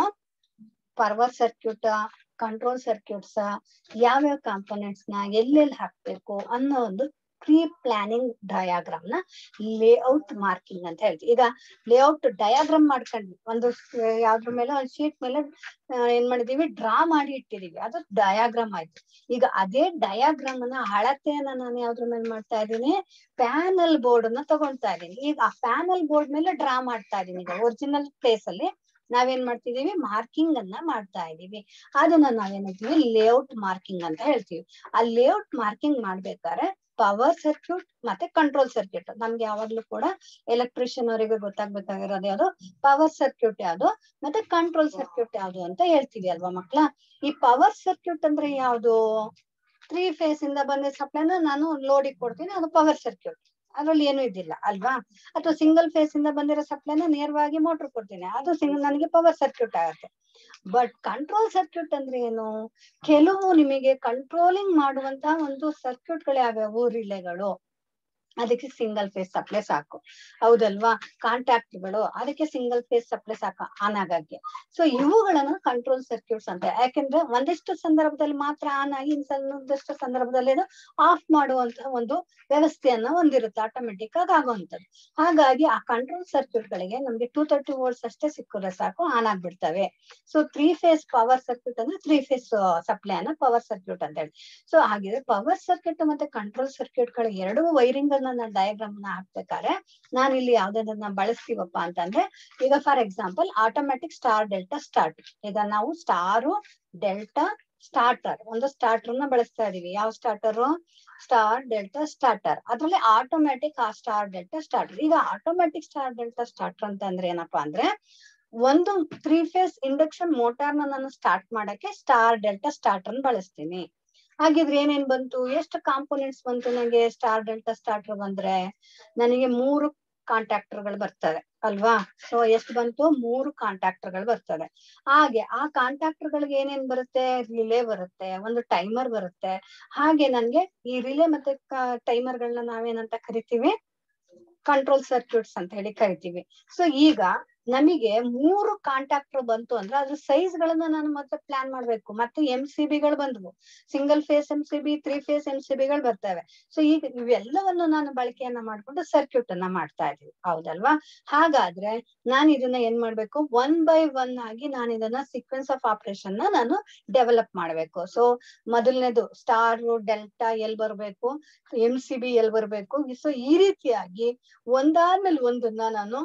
ಪವರ್ ಸರ್ಕ್ಯೂಟ್ ಕಂಟ್ರೋಲ್ ಸರ್ಕ್ಯೂಟ್ಸ್ ಯಾವ್ಯಾವ ಕಾಂಪೊನೆಂಟ್ಸ್ ನ ಎಲ್ಲೆಲ್ಲಿ ಹಾಕ್ಬೇಕು ಅನ್ನೋ ಒಂದು ಪ್ರೀ ಪ್ಲಾನಿಂಗ್ ಡಯಾಗ್ರಾಮ್ ನ ಲೇಔಟ್ ಮಾರ್ಕಿಂಗ್ ಅಂತ ಹೇಳ್ತೀವಿ ಈಗ ಲೇಔಟ್ ಡಯಾಗ್ರಾಮ್ ಮಾಡ್ಕೊಂಡ್ವಿ ಒಂದು ಯಾವ್ದ್ರ ಮೇಲೆ ಒಂದು ಶೀಟ್ ಮೇಲೆ ಏನ್ ಮಾಡಿದೀವಿ ಡ್ರಾ ಮಾಡಿ ಇಟ್ಟಿದೀವಿ ಅದು ಡಯಾಗ್ರಾಮ್ ಆಯ್ತು ಈಗ ಅದೇ ಡಯಾಗ್ರಾಮ್ ಅನ್ನ ಅಳತೆಯನ್ನ ನಾನು ಯಾವ್ದ್ರ ಮೇಲೆ ಮಾಡ್ತಾ ಇದ್ದೀನಿ ಪ್ಯಾನಲ್ ಬೋರ್ಡ್ ಅನ್ನ ತಗೊಳ್ತಾ ಇದ್ದೀನಿ ಈಗ ಆ ಪ್ಯಾನಲ್ ಬೋರ್ಡ್ ಮೇಲೆ ಡ್ರಾ ಮಾಡ್ತಾ ಇದೀನಿ ಈಗ ಒರಿಜಿನಲ್ ಪ್ಲೇಸ್ ಅಲ್ಲಿ ನಾವೇನ್ ಮಾಡ್ತಿದೀವಿ ಮಾರ್ಕಿಂಗ್ ಅನ್ನ ಮಾಡ್ತಾ ಇದೀವಿ ಅದನ್ನ ನಾವೇನ್ ಹೇಳ್ತೀವಿ ಲೇಔಟ್ ಮಾರ್ಕಿಂಗ್ ಅಂತ ಹೇಳ್ತೀವಿ ಆ ಲೇಔಟ್ ಮಾರ್ಕಿಂಗ್ ಮಾಡ್ಬೇಕಾದ್ರೆ ಪವರ್ ಸರ್ಕ್ಯೂಟ್ ಮತ್ತೆ ಕಂಟ್ರೋಲ್ ಸರ್ಕ್ಯೂಟ್ ನಮ್ಗೆ ಯಾವಾಗ್ಲೂ ಕೂಡ ಎಲೆಕ್ಟ್ರಿಷಿಯನ್ ಅವರಿಗೆ ಗೊತ್ತಾಗ್ಬೇಕಾಗಿರೋದು ಯಾವ್ದು ಪವರ್ ಸರ್ಕ್ಯೂಟ್ ಯಾವ್ದು ಮತ್ತೆ ಕಂಟ್ರೋಲ್ ಸರ್ಕ್ಯೂಟ್ ಯಾವ್ದು ಅಂತ ಹೇಳ್ತೀವಿ ಅಲ್ವಾ ಮಕ್ಳ ಈ ಪವರ್ ಸರ್ಕ್ಯೂಟ್ ಅಂದ್ರೆ ಯಾವ್ದು ತ್ರೀ ಫೇಸ್ ಇಂದ ಬಂದ ಸಪ್ಲೈನ ನಾನು ಲೋಡಿಗೆ ಕೊಡ್ತೀನಿ ಅದು ಪವರ್ ಸರ್ಕ್ಯೂಟ್ ಅದ್ರಲ್ಲಿ ಏನು ಇದಿಲ್ಲ ಅಲ್ವಾ ಅಥವಾ ಸಿಂಗಲ್ ಫೇಸ್ ಇಂದ ಬಂದಿರೋ ಸಪ್ಲೈನ ನೇರವಾಗಿ ಮೋಟರ್ ಕೊಡ್ತೀನಿ ಅದು ಸಿಂಗಲ್ ನನಗೆ ಪವರ್ ಸರ್ಕ್ಯೂಟ್ ಆಗತ್ತೆ ಬಟ್ ಕಂಟ್ರೋಲ್ ಸರ್ಕ್ಯೂಟ್ ಅಂದ್ರೆ ಏನು ಕೆಲವು ನಿಮಗೆ ಕಂಟ್ರೋಲಿಂಗ್ ಮಾಡುವಂತ ಒಂದು ಸರ್ಕ್ಯೂಟ್ ಗಳು ಯಾವ್ಯಾವು ರಿಲೇಗಳು ಅದಕ್ಕೆ ಸಿಂಗಲ್ ಫೇಸ್ ಸಪ್ಲೈ ಸಾಕು ಹೌದಲ್ವಾ ಕಾಂಟ್ಯಾಕ್ಟ್ಗಳು ಅದಕ್ಕೆ ಸಿಂಗಲ್ ಫೇಸ್ ಸಪ್ಲೈ ಸಾಕು ಆನ್ ಆಗಕ್ಕೆ ಸೊ ಇವುಗಳನ್ನ ಕಂಟ್ರೋಲ್ ಸರ್ಕ್ಯೂಟ್ಸ್ ಅಂತ ಯಾಕೆಂದ್ರೆ ಒಂದಿಷ್ಟು ಸಂದರ್ಭದಲ್ಲಿ ಮಾತ್ರ ಆನ್ ಆಗಿ ಇನ್ನೊಂದಷ್ಟು ಸಂದರ್ಭದಲ್ಲಿ ಅದು ಆಫ್ ಮಾಡುವಂತ ಒಂದು ವ್ಯವಸ್ಥೆಯನ್ನ ಹೊಂದಿರುತ್ತೆ ಆಟೋಮೆಟಿಕ್ ಆಗಿ ಆಗುವಂತದ್ದು ಹಾಗಾಗಿ ಆ ಕಂಟ್ರೋಲ್ ಸರ್ಕ್ಯೂಟ್ ಗಳಿಗೆ ನಮ್ಗೆ ಟೂ ತರ್ಟಿ ವೋಲ್ಟ್ಸ್ ಅಷ್ಟೇ ಸಿಕ್ಕಿದ್ರೆ ಸಾಕು ಆನ್ ಆಗ್ಬಿಡ್ತವೆ so three phase power circuit ಅಂದ್ರೆ ತ್ರೀ ಫೇಸ್ ಸಪ್ಲೈ ಅನ್ನ ಪವರ್ ಸರ್ಕ್ಯೂಟ್ ಅಂತ ಹೇಳಿ ಸೊ ಹಾಗಿದ್ರೆ ಪವರ್ ಸರ್ಕ್ಯೂಟ್ ಮತ್ತೆ ಕಂಟ್ರೋಲ್ ಸರ್ಕ್ಯೂಟ್ ಗಳ ಎರಡು ವೈರಿಂಗ್ ಅನ್ನ ನಾನು ಡಯಾಗ್ರಾಮ್ ನ ಹಾಕ್ಬೇಕಾದ್ರೆ ನಾನು ಇಲ್ಲಿ ಯಾವ್ದನ್ನ ಬಳಸ್ತೀವಪ್ಪ ಅಂತಂದ್ರೆ ಈಗ for example automatic star delta start ಈಗ ನಾವು ಸ್ಟಾರು ಡೆಲ್ಟಾ ಸ್ಟಾರ್ಟರ್ ಒಂದು ಸ್ಟಾರ್ಟರ್ ನ ಬಳಸ್ತಾ ಇದೀವಿ ಯಾವ ಸ್ಟಾರ್ಟರ್ ಸ್ಟಾರ್ ಡೆಲ್ಟಾ ಸ್ಟಾರ್ಟರ್ ಅದ್ರಲ್ಲಿ ಆಟೋಮ್ಯಾಟಿಕ್ ಆ ಸ್ಟಾರ್ ಡೆಲ್ಟಾ ಸ್ಟಾರ್ಟರ್ ಈಗ ಆಟೋಮ್ಯಾಟಿಕ್ ಸ್ಟಾರ್ ಡೆಲ್ಟಾ ಸ್ಟಾರ್ಟರ್ ಅಂತ ಅಂದ್ರೆ ಏನಪ್ಪಾ ಅಂದ್ರೆ ಒಂದು ತ್ರೀ ಫೇಸ್ ಇಂಡಕ್ಷನ್ ಮೋಟಾರ್ ನ ನಾನು ಸ್ಟಾರ್ಟ್ ಮಾಡಕ್ಕೆ ಸ್ಟಾರ್ ಡೆಲ್ಟಾ ಸ್ಟಾರ್ಟರ್ ಬಳಸ್ತೀನಿ ಹಾಗಿದ್ರೆ ಏನೇನ್ ಬಂತು ಎಷ್ಟು ಕಾಂಪೋನೆಂಟ್ಸ್ ಬಂತು ನನಗೆ ಸ್ಟಾರ್ ಡೆಲ್ಟಾ ಸ್ಟಾರ್ಟರ್ ಬಂದ್ರೆ ನನಗೆ ಮೂರು ಕಾಂಟ್ಯಾಕ್ಟರ್ ಗಳು ಬರ್ತವೆ ಅಲ್ವಾ ಸೊ ಎಷ್ಟು ಬಂತು ಮೂರು ಕಾಂಟ್ಯಾಕ್ಟರ್ ಗಳು ಬರ್ತವೆ ಹಾಗೆ ಆ ಕಾಂಟ್ಯಾಕ್ಟರ್ ಗಳಿಗೆ ಏನೇನ್ ಬರುತ್ತೆ ರಿಲೇ ಬರುತ್ತೆ ಒಂದು ಟೈಮರ್ ಬರುತ್ತೆ ಹಾಗೆ ನನ್ಗೆ ಈ ರಿಲೇ ಮತ್ತೆ ಟೈಮರ್ ಗಳನ್ನ ನಾವೇನಂತ ಕರಿತೀವಿ ಕಂಟ್ರೋಲ್ ಸರ್ಕ್ಯೂಟ್ಸ್ ಅಂತ ಹೇಳಿ ಕರಿತೀವಿ ಸೊ ಈಗ ನಮಗೆ ಮೂರು ಕಾಂಟ್ಯಾಕ್ಟರ್ ಬಂತು ಅಂದ್ರೆ ಅದ್ರ ಸೈಜ್ ಗಳನ್ನ ನಾನು ಮತ್ತೆ ಪ್ಲಾನ್ ಮಾಡ್ಬೇಕು ಮತ್ತೆ ಎಂ ಸಿ ಬಿಗಳು ಬಂದ್ವು single phase M C B three phase M C ಬಿಗಳು ಬರ್ತವೆ ಸೊ ಈಗ ಇವೆಲ್ಲವನ್ನು ನಾನು ಬಳಕೆಯನ್ನ ಮಾಡ್ಕೊಂಡು ಸರ್ಕ್ಯೂಟ್ ಅನ್ನ ಮಾಡ್ತಾ ಇದೀವಿ ಹೌದಲ್ವಾ ಹಾಗಾದ್ರೆ ನಾನು ಇದನ್ನ ಏನ್ ಮಾಡ್ಬೇಕು ಒನ್ ಬೈ ಒನ್ ಆಗಿ ನಾನು ಇದನ್ನ ಸೀಕ್ವೆನ್ಸ್ ಆಫ್ ಆಪರೇಷನ್ ನ ನಾನು ಡೆವಲಪ್ ಮಾಡ್ಬೇಕು ಸೊ ಮೊದಲನೇದು ಸ್ಟಾರ್ ಡೆಲ್ಟಾ ಎಲ್ ಬರ್ಬೇಕು ಎಂ ಸಿ ಬಿ ಎಲ್ ಬರ್ಬೇಕು ಸೊ ಈ ರೀತಿಯಾಗಿ ಒಂದಾದ್ಮೇಲೆ ಒಂದನ್ನ ನಾನು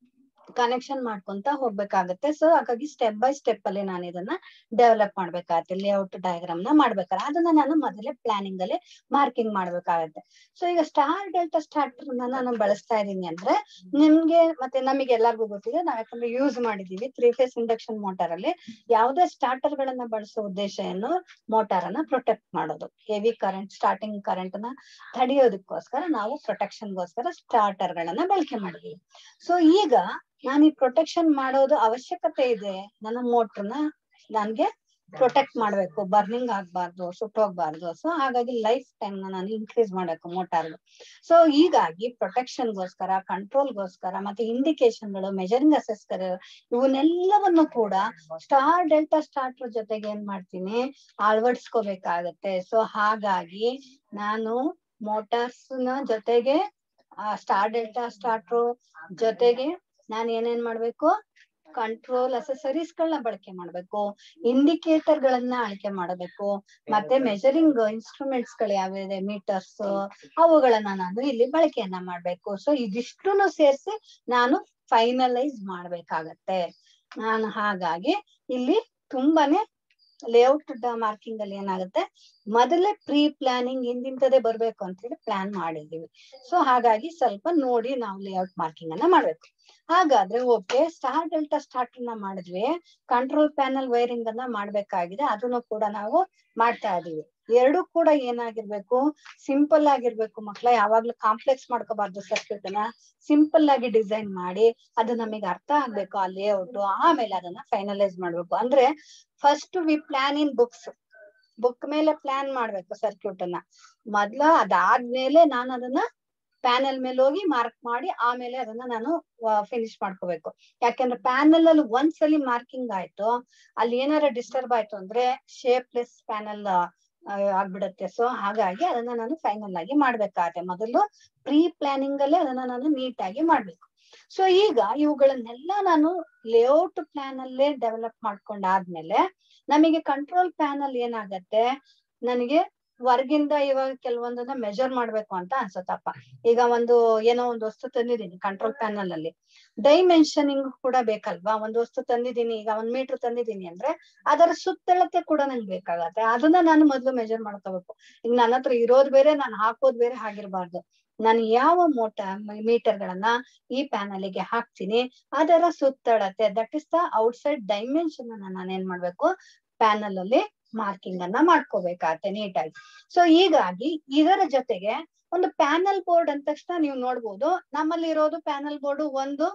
ಕನೆಕ್ಷನ್ ಮಾಡ್ಕೊಂತ ಹೋಗ್ಬೇಕಾಗತ್ತೆ ಸೊ ಹಾಗಾಗಿ ಸ್ಟೆಪ್ ಬೈ ಸ್ಟೆಪ್ ಅಲ್ಲಿ ನಾನು ಇದನ್ನ ಡೆವಲಪ್ ಮಾಡ್ಬೇಕಾಗತ್ತೆ ಲೇಔಟ್ ಡಯಾಗ್ರಾಮ್ ನ ಮಾಡ್ಬೇಕಾದ್ರೆ ಅದನ್ನ ನಾನು ಮೊದಲೇ ಪ್ಲಾನಿಂಗ್ ಅಲ್ಲಿ ಮಾರ್ಕಿಂಗ್ ಮಾಡ್ಬೇಕಾಗತ್ತೆ ಸೊ ಈಗ ಸ್ಟಾರ್ ಡೆಲ್ಟಾ ಸ್ಟಾರ್ಟರ್ ನಾನು ಬಳಸ್ತಾ ಇದೀನಿ ಅಂದ್ರೆ ನಿಮ್ಗೆ ಮತ್ತೆ ನಮಗೆ ಎಲ್ಲರಿಗೂ ಗೊತ್ತಿದೆ ನಾವ್ ಯಾಕಂದ್ರೆ ಯೂಸ್ ಮಾಡಿದೀವಿ ತ್ರೀ ಫೇಸ್ ಇಂಡಕ್ಷನ್ ಮೋಟಾರ್ ಅಲ್ಲಿ ಯಾವುದೇ ಸ್ಟಾರ್ಟರ್ ಗಳನ್ನ ಬಳಸೋ ಉದ್ದೇಶ ಏನು ಮೋಟಾರ್ ಅನ್ನ ಪ್ರೊಟೆಕ್ಟ್ ಮಾಡೋದು ಹೆವಿ ಕರೆಂಟ್ ಸ್ಟಾರ್ಟಿಂಗ್ ಕರೆಂಟ್ ನ ತಡೆಯೋದಕ್ಕೋಸ್ಕರ ನಾವು ಪ್ರೊಟೆಕ್ಷನ್ ಗೋಸ್ಕರ ಸ್ಟಾರ್ಟರ್ ಗಳನ್ನ ಬಳಕೆ ಮಾಡಿದೀವಿ ಸೊ ಈಗ ನಾನು ಈ ಪ್ರೊಟೆಕ್ಷನ್ ಮಾಡೋದು ಅವಶ್ಯಕತೆ ಇದೆ ನನ್ನ ಮೋಟ್ರನ್ನ ನನ್ಗೆ ಪ್ರೊಟೆಕ್ಟ್ ಮಾಡ್ಬೇಕು ಬರ್ನಿಂಗ್ ಆಗ್ಬಾರ್ದು ಸುಟ್ಟೋಗ್ಬಾರ್ದು ಸೊ ಹಾಗಾಗಿ ಲೈಫ್ ಟೈಮ್ ನಾನು ಇನ್ಕ್ರೀಸ್ ಮಾಡ್ಬೇಕು ಮೋಟಾರ್ ಸೊ ಹೀಗಾಗಿ ಪ್ರೊಟೆಕ್ಷನ್ ಗೋಸ್ಕರ ಕಂಟ್ರೋಲ್ ಗೋಸ್ಕರ ಮತ್ತೆ ಇಂಡಿಕೇಶನ್ ಗಳು ಮೆಜರಿಂಗ್ ಅಸೆಸ್ಕರ್ ಇವನ್ನೆಲ್ಲವನ್ನು ಕೂಡ ಸ್ಟಾರ್ ಡೆಲ್ಟಾ ಸ್ಟಾರ್ಟರ್ ಜೊತೆಗೆ ಏನ್ ಮಾಡ್ತೀನಿ ಅಳವಡಿಸ್ಕೋಬೇಕಾಗತ್ತೆ ಸೊ ಹಾಗಾಗಿ ನಾನು ಮೋಟಾರ್ಸ್ ನ ಜೊತೆಗೆ ಸ್ಟಾರ್ ಡೆಲ್ಟಾ ಸ್ಟಾರ್ಟರ್ ಜೊತೆಗೆ ನಾನು ಏನೇನ್ ಮಾಡ್ಬೇಕು ಕಂಟ್ರೋಲ್ ಅಸೆಸರೀಸ್ ಗಳನ್ನ ಬಳಕೆ ಮಾಡ್ಬೇಕು ಇಂಡಿಕೇಟರ್ ಗಳನ್ನ ಆಯ್ಕೆ ಮಾಡಬೇಕು ಮತ್ತೆ ಮೆಜರಿಂಗ್ ಇನ್ಸ್ಟ್ರೂಮೆಂಟ್ಸ್ ಗಳು ಯಾವ್ಯಾವ ಮೀಟರ್ಸ್ ಅವುಗಳನ್ನ ನಾನು ಇಲ್ಲಿ ಬಳಕೆಯನ್ನ ಮಾಡ್ಬೇಕು ಸೊ ಇದಿಷ್ಟನ್ನು ಸೇರಿಸಿ ನಾನು ಫೈನಲೈಸ್ ಮಾಡ್ಬೇಕಾಗತ್ತೆ ನಾನು ಹಾಗಾಗಿ ಇಲ್ಲಿ ತುಂಬಾನೇ ಲೇಔಟ್ ಮಾರ್ಕಿಂಗ್ ಅಲ್ಲಿ ಏನಾಗುತ್ತೆ ಮೊದಲೇ ಪ್ರೀ ಪ್ಲಾನಿಂಗ್ ಹಿಂದಿಂತದೇ ಬರ್ಬೇಕು ಅಂತ ಹೇಳಿ ಪ್ಲಾನ್ ಮಾಡಿದೀವಿ ಸೊ ಹಾಗಾಗಿ ಸ್ವಲ್ಪ ನೋಡಿ ನಾವು ಲೇಔಟ್ ಮಾರ್ಕಿಂಗ್ ಅನ್ನ ಮಾಡ್ಬೇಕು ಹಾಗಾದ್ರೆ ಓಕೆ ಸ್ಟಾರ್ ಡೆಲ್ಟಾ ಸ್ಟಾರ್ಟ್ ನ ಮಾಡಿದ್ವಿ ಕಂಟ್ರೋಲ್ ಪ್ಯಾನಲ್ ವೈರಿಂಗ್ ಅನ್ನ ಮಾಡ್ಬೇಕಾಗಿದೆ ಅದನ್ನು ಕೂಡ ನಾವು ಮಾಡ್ತಾ ಇದೀವಿ ಎರಡು ಕೂಡ ಏನಾಗಿರ್ಬೇಕು ಸಿಂಪಲ್ ಆಗಿರ್ಬೇಕು ಮಕ್ಳ ಯಾವಾಗ್ಲೂ ಕಾಂಪ್ಲೆಕ್ಸ್ ಮಾಡ್ಕೋಬಾರ್ದು ಸರ್ಕ್ಯೂಟ್ ನ ಸಿಂಪಲ್ ಆಗಿ ಡಿಸೈನ್ ಮಾಡಿ ಅದು ನಮಗೆ ಅರ್ಥ ಆಗ್ಬೇಕು ಆ ಲೇಔಟ್ ಆಮೇಲೆ ಅದನ್ನ ಫೈನಲೈಸ್ ಮಾಡ್ಬೇಕು ಅಂದ್ರೆ first we plan in books book ಮೇಲೆ ಪ್ಲಾನ್ ಮಾಡ್ಬೇಕು ಸರ್ಕ್ಯೂಟ್ ಅನ್ನ ಮೊದ್ಲ ಅದಾದ್ಮೇಲೆ ನಾನು ಅದನ್ನ ಪ್ಯಾನಲ್ ಮೇಲೆ ಹೋಗಿ ಮಾರ್ಕ್ ಮಾಡಿ ಆಮೇಲೆ ಅದನ್ನ ನಾನು ಫಿನಿಶ್ ಮಾಡ್ಕೋಬೇಕು ಯಾಕೆಂದ್ರೆ ಪ್ಯಾನಲ್ ಅಲ್ಲಿ ಒಂದ್ಸಲಿ ಮಾರ್ಕಿಂಗ್ ಆಯ್ತು ಅಲ್ಲಿ ಏನಾರ ಡಿಸ್ಟರ್ಬ್ ಆಯ್ತು ಅಂದ್ರೆ ಶೇಪ್ಲೆಸ್ ಪ್ಯಾನಲ್ ಆಗ್ಬಿಡತ್ತೆ ಸೊ ಹಾಗಾಗಿ ಅದನ್ನ ನಾನು ಫೈನಲ್ ಆಗಿ ಮಾಡ್ಬೇಕಾಗತ್ತೆ ಮೊದಲು ಪ್ರೀ ಪ್ಲಾನಿಂಗ್ ಅಲ್ಲೇ ಅದನ್ನ ನಾನು ನೀಟ್ ಆಗಿ ಮಾಡ್ಬೇಕು ಸೊ ಈಗ ಇವುಗಳನ್ನೆಲ್ಲ ನಾನು ಲೇಔಟ್ ಪ್ಲಾನ್ ಅಲ್ಲೇ ಡೆವಲಪ್ ಮಾಡ್ಕೊಂಡಾದ್ಮೇಲೆ ನಮಗೆ ಕಂಟ್ರೋಲ್ ಪ್ಯಾನಲ್ ಏನಾಗತ್ತೆ ನನಗೆ ಹೊರಗಿಂದ ಇವಾಗ ಕೆಲವೊಂದನ್ನ ಮೆಜರ್ ಮಾಡ್ಬೇಕು ಅಂತ ಅನ್ಸುತ್ತಪ್ಪ ಈಗ ಒಂದು ಏನೋ ಒಂದು ವಸ್ತು ತಂದಿದ್ದೀನಿ ಕಂಟ್ರೋಲ್ ಪ್ಯಾನಲ್ ಅಲ್ಲಿ ಡೈಮೆನ್ಷನಿಂಗ್ ಕೂಡ ಬೇಕಲ್ವಾ ಒಂದು ವಸ್ತು ತಂದಿದ್ದೀನಿ ಈಗ ಒಂದ್ ಮೀಟರ್ ತಂದಿದ್ದೀನಿ ಅಂದ್ರೆ ಅದರ ಸುತ್ತಳತೆ ಕೂಡ ನಂಗೆ ಬೇಕಾಗತ್ತೆ ಅದನ್ನ ನಾನು ಮೊದ್ಲು ಮೆಜರ್ ಮಾಡ್ಕೋಬೇಕು ಈಗ ನನ್ನ ಹತ್ರ ಇರೋದ್ ಬೇರೆ ನಾನು ಹಾಕೋದ್ ಬೇರೆ ಆಗಿರ್ಬಾರ್ದು ನಾನು ಯಾವ ಮೋಟ ಮೀಟರ್ ಗಳನ್ನ ಈ ಪ್ಯಾನಲ್ಗೆ ಹಾಕ್ತೀನಿ ಅದರ ಸುತ್ತಳತೆ that is the outside dimension ಅನ್ನ ನಾನು ಏನ್ ಮಾಡ್ಬೇಕು ಪ್ಯಾನಲ್ ಅಲ್ಲಿ ಮಾರ್ಕಿಂಗ್ ಅನ್ನ ಮಾಡ್ಕೋಬೇಕಾಗತ್ತೆ ನೀಟಾಗಿ ಸೊ ಹೀಗಾಗಿ ಇದರ ಜೊತೆಗೆ ಒಂದು ಪ್ಯಾನಲ್ ಬೋರ್ಡ್ ಅಂದ ತಕ್ಷಣ ನೀವು ನೋಡ್ಬೋದು ನಮ್ಮಲ್ಲಿ ಇರೋದು ಪ್ಯಾನಲ್ ಬೋರ್ಡ್ ಒಂದು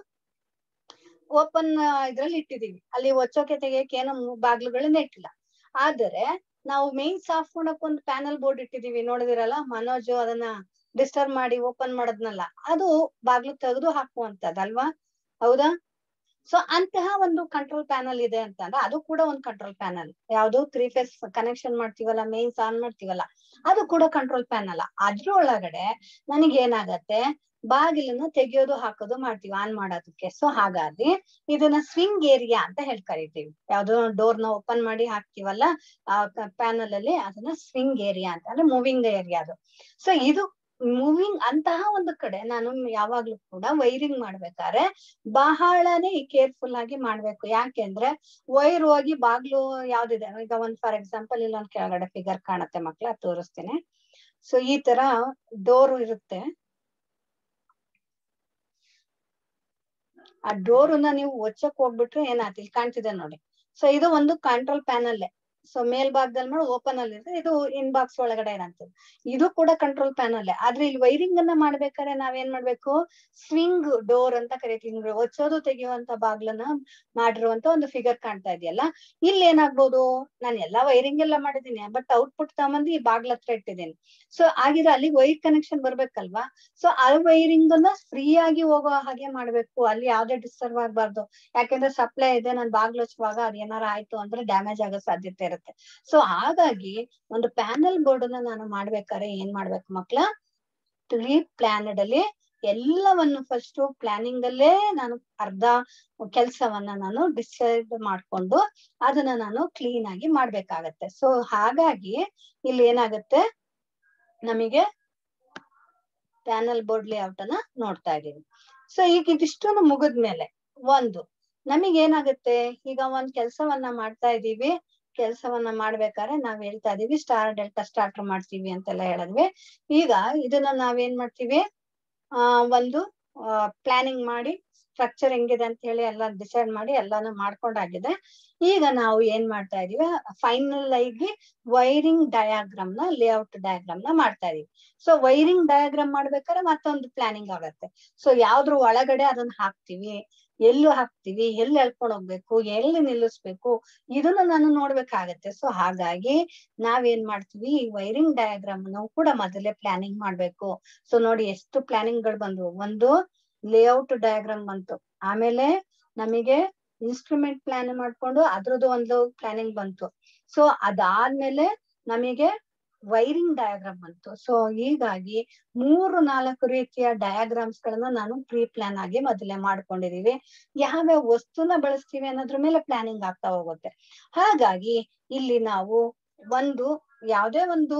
ಓಪನ್ ಇದ್ರಲ್ಲಿ ಇಟ್ಟಿದೀವಿ ಅಲ್ಲಿ ಒಚ್ಚೋಕೆ ತೆಗಿಯಕ್ಕೆ ಏನೋ ಬಾಗ್ಲುಗಳನ್ನ ಇಟ್ಟಿಲ್ಲ ಆದರೆ ನಾವು ಮೇನ್ಸ್ ಆಫ್ ಮಾಡಕ್ ಒಂದು ಪ್ಯಾನಲ್ ಬೋರ್ಡ್ ಇಟ್ಟಿದೀವಿ ನೋಡಿದಿರಲ್ಲ ಮನೋಜ್ ಅದನ್ನ ಡಿಸ್ಟರ್ಬ್ ಮಾಡಿ ಓಪನ್ ಮಾಡೋದ್ನಲ್ಲ ಅದು ಬಾಗ್ಲು ತೆಗೆದು ಹಾಕುವಂತದಲ್ವಾ ಹೌದಾ ಸೊ ಅಂತಹ ಒಂದು ಕಂಟ್ರೋಲ್ ಪ್ಯಾನಲ್ ಇದೆ ಅಂತಂದ್ರೆ ಅದು ಕೂಡ ಒಂದು ಕಂಟ್ರೋಲ್ ಪ್ಯಾನಲ್ ಯಾವ್ದು ತ್ರೀ ಫೇಸ್ ಕನೆಕ್ಷನ್ ಮಾಡ್ತೀವಲ್ಲ ಮೇನ್ಸ್ ಆನ್ ಮಾಡ್ತೀವಲ್ಲ ಅದು ಕೂಡ ಕಂಟ್ರೋಲ್ ಪ್ಯಾನಲ್ ಅದ್ರೊಳಗಡೆ ನನಗೆ ಏನಾಗತ್ತೆ ಬಾಗಿಲನ್ನ ತೆಗಿಯೋದು ಹಾಕೋದು ಮಾಡ್ತೀವಿ ಆನ್ ಮಾಡೋದಕ್ಕೆ ಸೊ ಹಾಗಾಗಿ ಇದನ್ನ ಸ್ವಿಂಗ್ ಏರಿಯಾ ಅಂತ ಹೇಳಿ ಕರಿತೀವಿ ಯಾವ್ದೋ ಡೋರ್ ನ ಓಪನ್ ಮಾಡಿ ಹಾಕ್ತಿವಲ್ಲ ಆ ಪ್ಯಾನಲ್ ಅಲ್ಲಿ ಅದನ್ನ ಸ್ವಿಂಗ್ ಏರಿಯಾ ಅಂತ ಅಂದ್ರೆ ಮೂವಿಂಗ್ ಏರಿಯಾ ಅದು ಸೊ ಇದು ಮೂವಿಂಗ್ ಅಂತಹ ಒಂದು ಕಡೆ ನಾನು ಯಾವಾಗ್ಲೂ ಕೂಡ ವೈರಿಂಗ್ ಮಾಡ್ಬೇಕಾದ್ರೆ ಬಹಳನೇ ಕೇರ್ಫುಲ್ ಆಗಿ ಮಾಡ್ಬೇಕು ಯಾಕೆಂದ್ರೆ ವೈರ್ ಹೋಗಿ ಬಾಗ್ಲು ಯಾವ್ದಿದೆ ಈಗ ಒಂದ್ ಫಾರ್ ಎಕ್ಸಾಂಪಲ್ ಇಲ್ಲೊಂದ್ ಕೆಳಗಡೆ ಫಿಗರ್ ಕಾಣತ್ತೆ ಮಕ್ಳ ತೋರಿಸ್ತೀನಿ ಸೊ ಈ ತರ ಡೋರ್ ಇರುತ್ತೆ ಆ ಡೋರ್ನ ನೀವು ಒಚ್ಚಕ್ ಹೋಗ್ಬಿಟ್ರೆ ಏನಾಯ್ತು ಇಲ್ಲಿ ಕಾಣ್ತಿದೆ ನೋಡಿ ಸೊ ಇದು ಒಂದು ಕಂಟ್ರೋಲ್ ಪ್ಯಾನಲ್ ಸೊ ಮೇಲ್ಭಾಗದಲ್ಲಿ ಮಾಡಿ ಓಪನ್ ಅಲ್ಲಿ ಇರುತ್ತೆ ಇದು ಇನ್ ಬಾಕ್ಸ್ ಒಳಗಡೆ ಇರೋಂಥದ್ದು ಇದು ಕೂಡ ಕಂಟ್ರೋಲ್ ಪ್ಯಾನಲ್ ಆದ್ರೆ ಇಲ್ಲಿ ವೈರಿಂಗ್ ಅನ್ನ ಮಾಡ್ಬೇಕಾದ್ರೆ ನಾವೇನ್ ಮಾಡ್ಬೇಕು ಸ್ವಿಂಗ್ ಡೋರ್ ಅಂತ ಕರಿತೀವಿ ಒಚ್ಚೋದು ತೆಗೆಯುವಂತ ಬಾಗ್ಲನ್ನ ಮಾಡಿರುವಂತ ಒಂದು ಫಿಗರ್ ಕಾಣ್ತಾ ಇದೆಯಲ್ಲ ಇಲ್ಲಿ ಏನಾಗ್ಬೋದು ನಾನು ಎಲ್ಲಾ ವೈರಿಂಗ್ ಎಲ್ಲ ಮಾಡಿದೀನಿ ಬಟ್ ಔಟ್ಪುಟ್ ತಗೊಂಬಂದು ಈ ಬಾಗ್ಲ ಹತ್ರ ಇಟ್ಟಿದ್ದೀನಿ ಸೊ ಆಗಿದ್ರೆ ಅಲ್ಲಿ ವೈರ್ ಕನೆಕ್ಷನ್ ಬರ್ಬೇಕಲ್ವಾ ಸೊ ಆ ವೈರಿಂಗ್ ಅನ್ನ ಫ್ರೀ ಆಗಿ ಹೋಗೋ ಹಾಗೆ ಮಾಡ್ಬೇಕು ಅಲ್ಲಿ ಯಾವ್ದೇ ಡಿಸ್ಟರ್ಬ್ ಆಗ್ಬಾರ್ದು ಯಾಕೆಂದ್ರೆ ಸಪ್ಲೈ ಇದೆ ನಾನು ಬಾಗ್ಲು ಹಚ್ಚುವಾಗ ಅದ್ ಏನಾರ ಆಯ್ತು ಅಂದ್ರೆ ಡ್ಯಾಮೇಜ್ ಆಗೋ ಸಾಧ್ಯತೆ ಇರುತ್ತೆ ಸೊ ಹಾಗಾಗಿ ಒಂದು ಪ್ಯಾನಲ್ ಬೋರ್ಡ್ ಅನ್ನ ನಾನು ಮಾಡ್ಬೇಕಾದ್ರೆ ಏನ್ ಮಾಡ್ಬೇಕು ಮಕ್ಳ ಪ್ರೀ ಪ್ಲಾನಡ್ ಅಲ್ಲಿ ಎಲ್ಲವನ್ನು ಫಸ್ಟ್ ಪ್ಲಾನಿಂಗ್ ಅಲ್ಲೇ ನಾನು ಅರ್ಧ ಕೆಲಸವನ್ನ ನಾನು ಡಿಸೈಡ್ ಮಾಡ್ಕೊಂಡು ಅದನ್ನ ನಾನು ಕ್ಲೀನ್ ಆಗಿ ಮಾಡ್ಬೇಕಾಗತ್ತೆ ಸೊ ಹಾಗಾಗಿ ಇಲ್ಲಿ ಏನಾಗುತ್ತೆ ನಮಗೆ ಪ್ಯಾನಲ್ ಬೋರ್ಡ್ ಲೇಔಟ್ ಅನ್ನ ನೋಡ್ತಾ ಇದೀವಿ ಸೊ ಈಗ ಇದಿಷ್ಟು ಮುಗಿದ್ಮೇಲೆ ಒಂದು ನಮಗೆ ಏನಾಗುತ್ತೆ ಈಗ ಒಂದ್ ಕೆಲ್ಸವನ್ನ ಮಾಡ್ತಾ ಇದೀವಿ ಕೆಲ್ಸವನ್ನ ಮಾಡ್ಬೇಕಾದ್ರೆ ನಾವ್ ಹೇಳ್ತಾ ಇದೀವಿ ಸ್ಟಾರ್ ಡೆಲ್ಟಾ ಸ್ಟಾರ್ಟರ್ ಮಾಡ್ತೀವಿ ಅಂತೆಲ್ಲ ಹೇಳಿದ್ವಿ ಈಗ ಇದನ್ನ ನಾವೇನ್ ಮಾಡ್ತೀವಿ ಆ ಒಂದು ಪ್ಲಾನಿಂಗ್ ಮಾಡಿ ಸ್ಟ್ರಕ್ಚರ್ ಹೆಂಗಿದೆ ಅಂತ ಹೇಳಿ ಎಲ್ಲ ಡಿಸೈಡ್ ಮಾಡಿ ಎಲ್ಲಾನು ಮಾಡ್ಕೊಂಡಾಗಿದೆ ಈಗ ನಾವು ಏನ್ ಮಾಡ್ತಾ ಇದೀವಿ ಫೈನಲ್ ಆಗಿ ವೈರಿಂಗ್ ಡಯಾಗ್ರಾಮ್ ನ ಲೇಔಟ್ ಡಯಾಗ್ರಾಮ್ ನ ಮಾಡ್ತಾ ಇದೀವಿ ಸೊ ವೈರಿಂಗ್ ಡಯಾಗ್ರಾಮ್ ಮಾಡ್ಬೇಕಾದ್ರೆ ಮತ್ತೊಂದು ಪ್ಲಾನಿಂಗ್ ಆಗತ್ತೆ ಸೊ ಯಾವ್ದ್ರ ಒಳಗಡೆ ಅದನ್ನ ಹಾಕ್ತಿವಿ ಎಲ್ಲು ಹಾಕ್ತಿವಿ ಎಲ್ಲಿ ಎಳ್ಕೊಂಡ್ ಹೋಗ್ಬೇಕು ಎಲ್ಲಿ ನಿಲ್ಲಿಸ್ಬೇಕು ಇದನ್ನ ನಾನು ನೋಡ್ಬೇಕಾಗತ್ತೆ ಸೊ ಹಾಗಾಗಿ ನಾವೇನ್ ಮಾಡ್ತೀವಿ ಈ ವೈರಿಂಗ್ ಡಯಾಗ್ರಾಮ್ ನಾವು ಕೂಡ ಮೊದಲೇ ಪ್ಲಾನಿಂಗ್ ಮಾಡ್ಬೇಕು ಸೊ ನೋಡಿ ಎಷ್ಟು ಪ್ಲಾನಿಂಗ್ ಗಳು ಬಂದ್ವು ಒಂದು ಲೇಔಟ್ ಡಯಾಗ್ರಾಮ್ ಬಂತು ಆಮೇಲೆ ನಮಗೆ ಇನ್ಸ್ಟ್ರೂಮೆಂಟ್ ಪ್ಲಾನ್ ಮಾಡ್ಕೊಂಡು ಅದ್ರದ್ದು ಒಂದು ಪ್ಲಾನಿಂಗ್ ಬಂತು ಸೊ ಅದಾದ್ಮೇಲೆ ನಮಗೆ ವೈರಿಂಗ್ ಡಯಾಗ್ರಾಮ್ ಬಂತು ಸೊ ಹೀಗಾಗಿ ಮೂರು ನಾಲ್ಕು ರೀತಿಯ ಡಯಾಗ್ರಾಮ್ಸ್ ಗಳನ್ನ ನಾನು ಪ್ರೀ ಪ್ಲಾನ್ ಆಗಿ ಮೊದಲೇ ಮಾಡ್ಕೊಂಡಿದೀವಿ ಯಾವ್ಯಾವ ವಸ್ತುನ ಬಳಸ್ತೀವಿ ಅನ್ನೋದ್ರ ಮೇಲೆ ಪ್ಲಾನಿಂಗ್ ಆಗ್ತಾ ಹೋಗುತ್ತೆ ಹಾಗಾಗಿ ಇಲ್ಲಿ ನಾವು ಒಂದು ಯಾವ್ದೇ ಒಂದು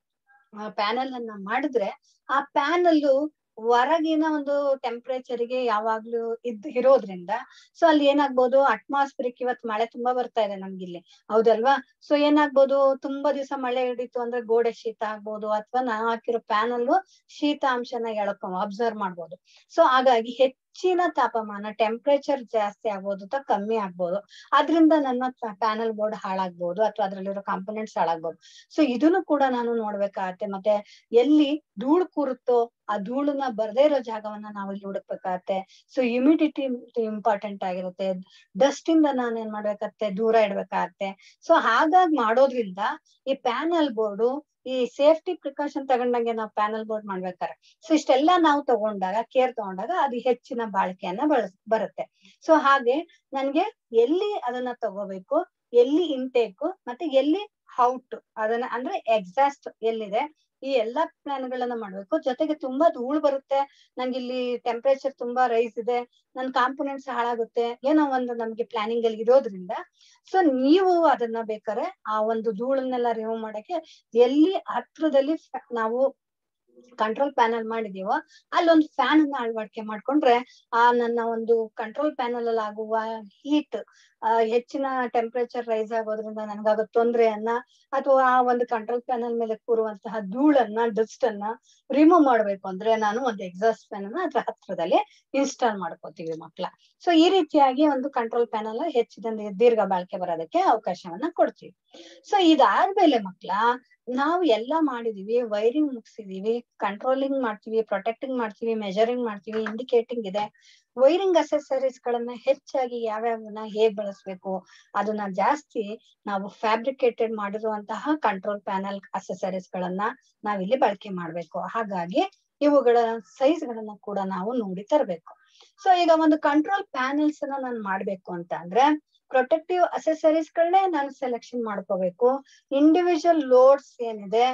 ಪ್ಯಾನಲ್ ಅನ್ನ ಮಾಡಿದ್ರೆ ಆ ಪ್ಯಾನಲ್ ಹೊರಗಿನ ಒಂದು ಟೆಂಪರೇಚರ್ ಗೆ ಯಾವಾಗ್ಲೂ ಇದ್ ಇರೋದ್ರಿಂದ ಸೊ ಅಲ್ಲಿ ಏನಾಗ್ಬೋದು ಅಟ್ಮಾಸ್ಫಿರಿಕ್ ಇವತ್ ಮಳೆ ತುಂಬಾ ಬರ್ತಾ ಇದೆ ನಮ್ಗಿಲ್ಲಿ ಹೌದಲ್ವಾ ಸೊ ಏನಾಗ್ಬೋದು ತುಂಬಾ ದಿವಸ ಮಳೆ ಹಿಡಿತು ಅಂದ್ರೆ ಗೋಡೆ ಶೀತ ಆಗ್ಬೋದು ಅಥವಾ ನಾವು ಹಾಕಿರೋ ಪ್ಯಾನಲ್ ಶೀತಾಂಶನ ಎಳ್ಕೊ ಅಬ್ಸರ್ವ್ ಮಾಡ್ಬೋದು ಸೊ ಹಾಗಾಗಿ ಹೆಚ್ಚಿನ ತಾಪಮಾನ ಟೆಂಪರೇಚರ್ ಜಾಸ್ತಿ ಆಗ್ಬೋದು ಅಥವಾ ಕಮ್ಮಿ ಆಗ್ಬೋದು ಅದ್ರಿಂದ ನನ್ನ ಪ್ಯಾನಲ್ ಬೋರ್ಡ್ ಹಾಳಾಗ್ಬೋದು ಅಥವಾ ಅದ್ರಲ್ಲಿರೋ ಕಾಂಪೊನೆಂಟ್ಸ್ ಹಾಳಾಗ್ಬೋದು ಸೊ ಇದನ್ನು ಕೂಡ ನಾನು ನೋಡ್ಬೇಕಾಗತ್ತೆ ಮತ್ತೆ ಎಲ್ಲಿ ಧೂಳು ಕೂರುತ್ತೋ ಆ ಧೂಳನ್ನ ಬರ್ದೇ ಇರೋ ಜಾಗವನ್ನ ನಾವು ಇಲ್ಲಿ ಹುಡುಕ್ಬೇಕಾಗತ್ತೆ ಸೊ ಹ್ಯುಮಿಡಿಟಿ ಇಂಪಾರ್ಟೆಂಟ್ ಆಗಿರುತ್ತೆ ಡಸ್ಟ್ ಇಂದ ನಾನು ಏನ್ ಮಾಡ್ಬೇಕಾಗತ್ತೆ ದೂರ ಇಡ್ಬೇಕಾಗತ್ತೆ ಸೊ ಹಾಗಾಗಿ ಮಾಡೋದ್ರಿಂದ ಈ ಪ್ಯಾನಲ್ ಬೋರ್ಡು ಈ ಸೇಫ್ಟಿ ಪ್ರಿಕಾಷನ್ ತಗೊಂಡಂಗೆ ನಾವು ಪ್ಯಾನಲ್ ಬೋರ್ಡ್ ಮಾಡ್ಬೇಕಾರೆ ಸೊ ಇಷ್ಟೆಲ್ಲ ನಾವು ತಗೊಂಡಾಗ ಕೇರ್ ತಗೊಂಡಾಗ ಅದು ಹೆಚ್ಚಿನ ಬಾಳಿಕೆಯನ್ನ ಬಳಸ್ ಬರುತ್ತೆ ಸೊ ಹಾಗೆ ನನ್ಗೆ ಎಲ್ಲಿ ಅದನ್ನ ತಗೋಬೇಕು ಎಲ್ಲಿ ಇಂಟೇಕ್ ಮತ್ತೆ ಎಲ್ಲಿ ಔಟ್ ಅದನ್ನ ಅಂದ್ರೆ ಎಕ್ಸಾಸ್ಟ್ ಎಲ್ಲಿದೆ ಈ ಎಲ್ಲಾ ಪ್ಲಾನ್ ಗಳನ್ನ ಮಾಡ್ಬೇಕು ಜೊತೆಗೆ ತುಂಬಾ ಧೂಳು ಬರುತ್ತೆ ನಂಗೆ ಇಲ್ಲಿ ಟೆಂಪರೇಚರ್ ತುಂಬಾ ರೈಸ್ ಇದೆ ನನ್ ಕಾಂಪೊನೆಂಟ್ಸ್ ಹಾಳಾಗುತ್ತೆ ಏನೋ ಒಂದು ನಮ್ಗೆ ಪ್ಲಾನಿಂಗ್ ಅಲ್ಲಿ ಇರೋದ್ರಿಂದ ಸೊ ನೀವು ಅದನ್ನ ಬೇಕಾದ್ರೆ ಆ ಒಂದು ಧೂಳನ್ನೆಲ್ಲ ರಿಮೂವ್ ಮಾಡಕ್ಕೆ ಎಲ್ಲಿ ಹತ್ರದಲ್ಲಿ ನಾವು ಕಂಟ್ರೋಲ್ ಪ್ಯಾನಲ್ ಮಾಡಿದೀವೋ ಅಲ್ಲೊಂದು ಫ್ಯಾನ್ ಅನ್ನ ಅಳವಡಿಕೆ ಮಾಡ್ಕೊಂಡ್ರೆ ಆ ನನ್ನ ಒಂದು ಕಂಟ್ರೋಲ್ ಪ್ಯಾನಲ್ ಅಲ್ಲಿ ಆಗುವ ಹೀಟ್ ಹೆಚ್ಚಿನ ಟೆಂಪರೇಚರ್ ರೈಸ್ ಆಗೋದ್ರಿಂದ ನನ್ಗಾಗೋ ತೊಂದ್ರೆಯನ್ನ ಅಥವಾ ಆ ಒಂದು ಕಂಟ್ರೋಲ್ ಪ್ಯಾನಲ್ ಮೇಲೆ ಕೂರುವಂತಹ ಧೂಳನ್ನ ಡಸ್ಟ್ ಅನ್ನ ರಿಮೂವ್ ಮಾಡ್ಬೇಕು ಅಂದ್ರೆ ನಾನು ಒಂದು ಎಕ್ಸಾಸ್ಟ್ ಫ್ಯಾನ್ ಅನ್ನ ಅದ್ರ ಹತ್ರದಲ್ಲಿ ಇನ್ಸ್ಟಾಲ್ ಮಾಡ್ಕೋತೀವಿ ಮಕ್ಳ ಸೊ ಈ ರೀತಿಯಾಗಿ ಒಂದು ಕಂಟ್ರೋಲ್ ಪ್ಯಾನಲ್ ಹೆಚ್ಚಿನ ದೀರ್ಘ ಬಾಳಿಕೆ ಬರೋದಕ್ಕೆ ಅವಕಾಶವನ್ನ ಕೊಡ್ತೀವಿ ಸೊ ಇದಾದ್ಮೇಲೆ ಮಕ್ಳ ನಾವು ಎಲ್ಲಾ ಮಾಡಿದೀವಿ ವೈರಿಂಗ್ ಮುಗಿಸಿದೀವಿ ಕಂಟ್ರೋಲಿಂಗ್ ಮಾಡ್ತೀವಿ ಪ್ರೊಟೆಕ್ಟಿಂಗ್ ಮಾಡ್ತೀವಿ ಮೆಜರಿಂಗ್ ಮಾಡ್ತೀವಿ ಇಂಡಿಕೇಟಿಂಗ್ ಇದೆ ವೈರಿಂಗ್ ಅಸೆಸರೀಸ್ ಗಳನ್ನ ಹೆಚ್ಚಾಗಿ ಯಾವ್ಯಾವನ್ನ ಹೇಗ್ ಬಳಸ್ಬೇಕು ಅದನ್ನ ಜಾಸ್ತಿ ನಾವು ಫ್ಯಾಬ್ರಿಕೇಟೆಡ್ ಮಾಡಿರುವಂತಹ ಕಂಟ್ರೋಲ್ ಪ್ಯಾನಲ್ ಅಸೆಸರೀಸ್ ಗಳನ್ನ ನಾವಿಲ್ಲಿ ಬಳಕೆ ಮಾಡ್ಬೇಕು ಹಾಗಾಗಿ ಇವುಗಳ ಸೈಜ್ ಗಳನ್ನ ಕೂಡ ನಾವು ನೋಡಿ ತರಬೇಕು ಸೊ ಈಗ ಒಂದು ಕಂಟ್ರೋಲ್ ಪ್ಯಾನಲ್ಸ್ ಅನ್ನ ನಾನು ಮಾಡ್ಬೇಕು ಅಂತ ಅಂದ್ರೆ ಪ್ರೊಟೆಕ್ಟಿವ್ ಅಸೆಸರೀಸ್ ಗಳನ್ನೇ ನಾನು ಸೆಲೆಕ್ಷನ್ ಮಾಡ್ಕೋಬೇಕು ಇಂಡಿವಿಜುವಲ್ ಲೋಡ್ಸ್ ಏನಿದೆ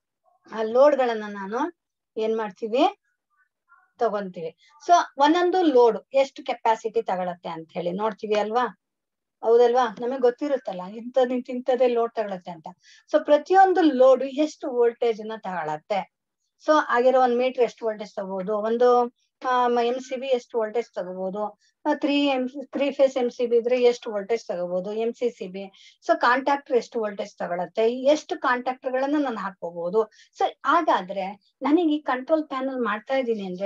ಆ ಲೋಡ್ ಗಳನ್ನ ನಾನು ಏನ್ ಮಾಡ್ತೀವಿ ತಗೊಂತೀವಿ ಸೊ ಒಂದೊಂದು ಲೋಡ್ ಎಷ್ಟು ಕೆಪಾಸಿಟಿ ತಗೊಳತ್ತೆ ಅಂತ ಹೇಳಿ ನೋಡ್ತೀವಿ ಅಲ್ವಾ ಹೌದಲ್ವಾ ನಮಗೆ ಗೊತ್ತಿರುತ್ತಲ್ಲ ಇಂಥದ್ ಇಂಥದೇ ಲೋಡ್ ತಗೊಳತ್ತೆ ಅಂತ ಸೊ ಪ್ರತಿಯೊಂದು ಲೋಡ್ ಎಷ್ಟು ವೋಲ್ಟೇಜ್ ನ ತಗೊಳತ್ತೆ ಸೊ ಆಗಿರೋ ಒಂದ್ ಮೀಟರ್ ಎಷ್ಟು ವೋಲ್ಟೇಜ್ ತಗೋಬಹುದು ಒಂದು ಎಂ ಸಿ ಬಿ ಎಷ್ಟು ವೋಲ್ಟೇಜ್ ತಗೋಬಹುದು three M three phase M C B ಇದ್ರೆ ಎಷ್ಟು ವೋಲ್ಟೇಜ್ ತಗೋಬಹುದು M C C B so contactor ಎಷ್ಟು ವೋಲ್ಟೇಜ್ ತಗೊಳತ್ತೆ ಎಷ್ಟು ಕಾಂಟ್ಯಾಕ್ಟರ್ ಗಳನ್ನ ನಾನು ಹಾಕೋಬಹುದು ಸೊ ಹಾಗಾದ್ರೆ ನನಗೆ ಈ ಕಂಟ್ರೋಲ್ ಪ್ಯಾನಲ್ ಮಾಡ್ತಾ ಇದ್ದೀನಿ ಅಂದ್ರೆ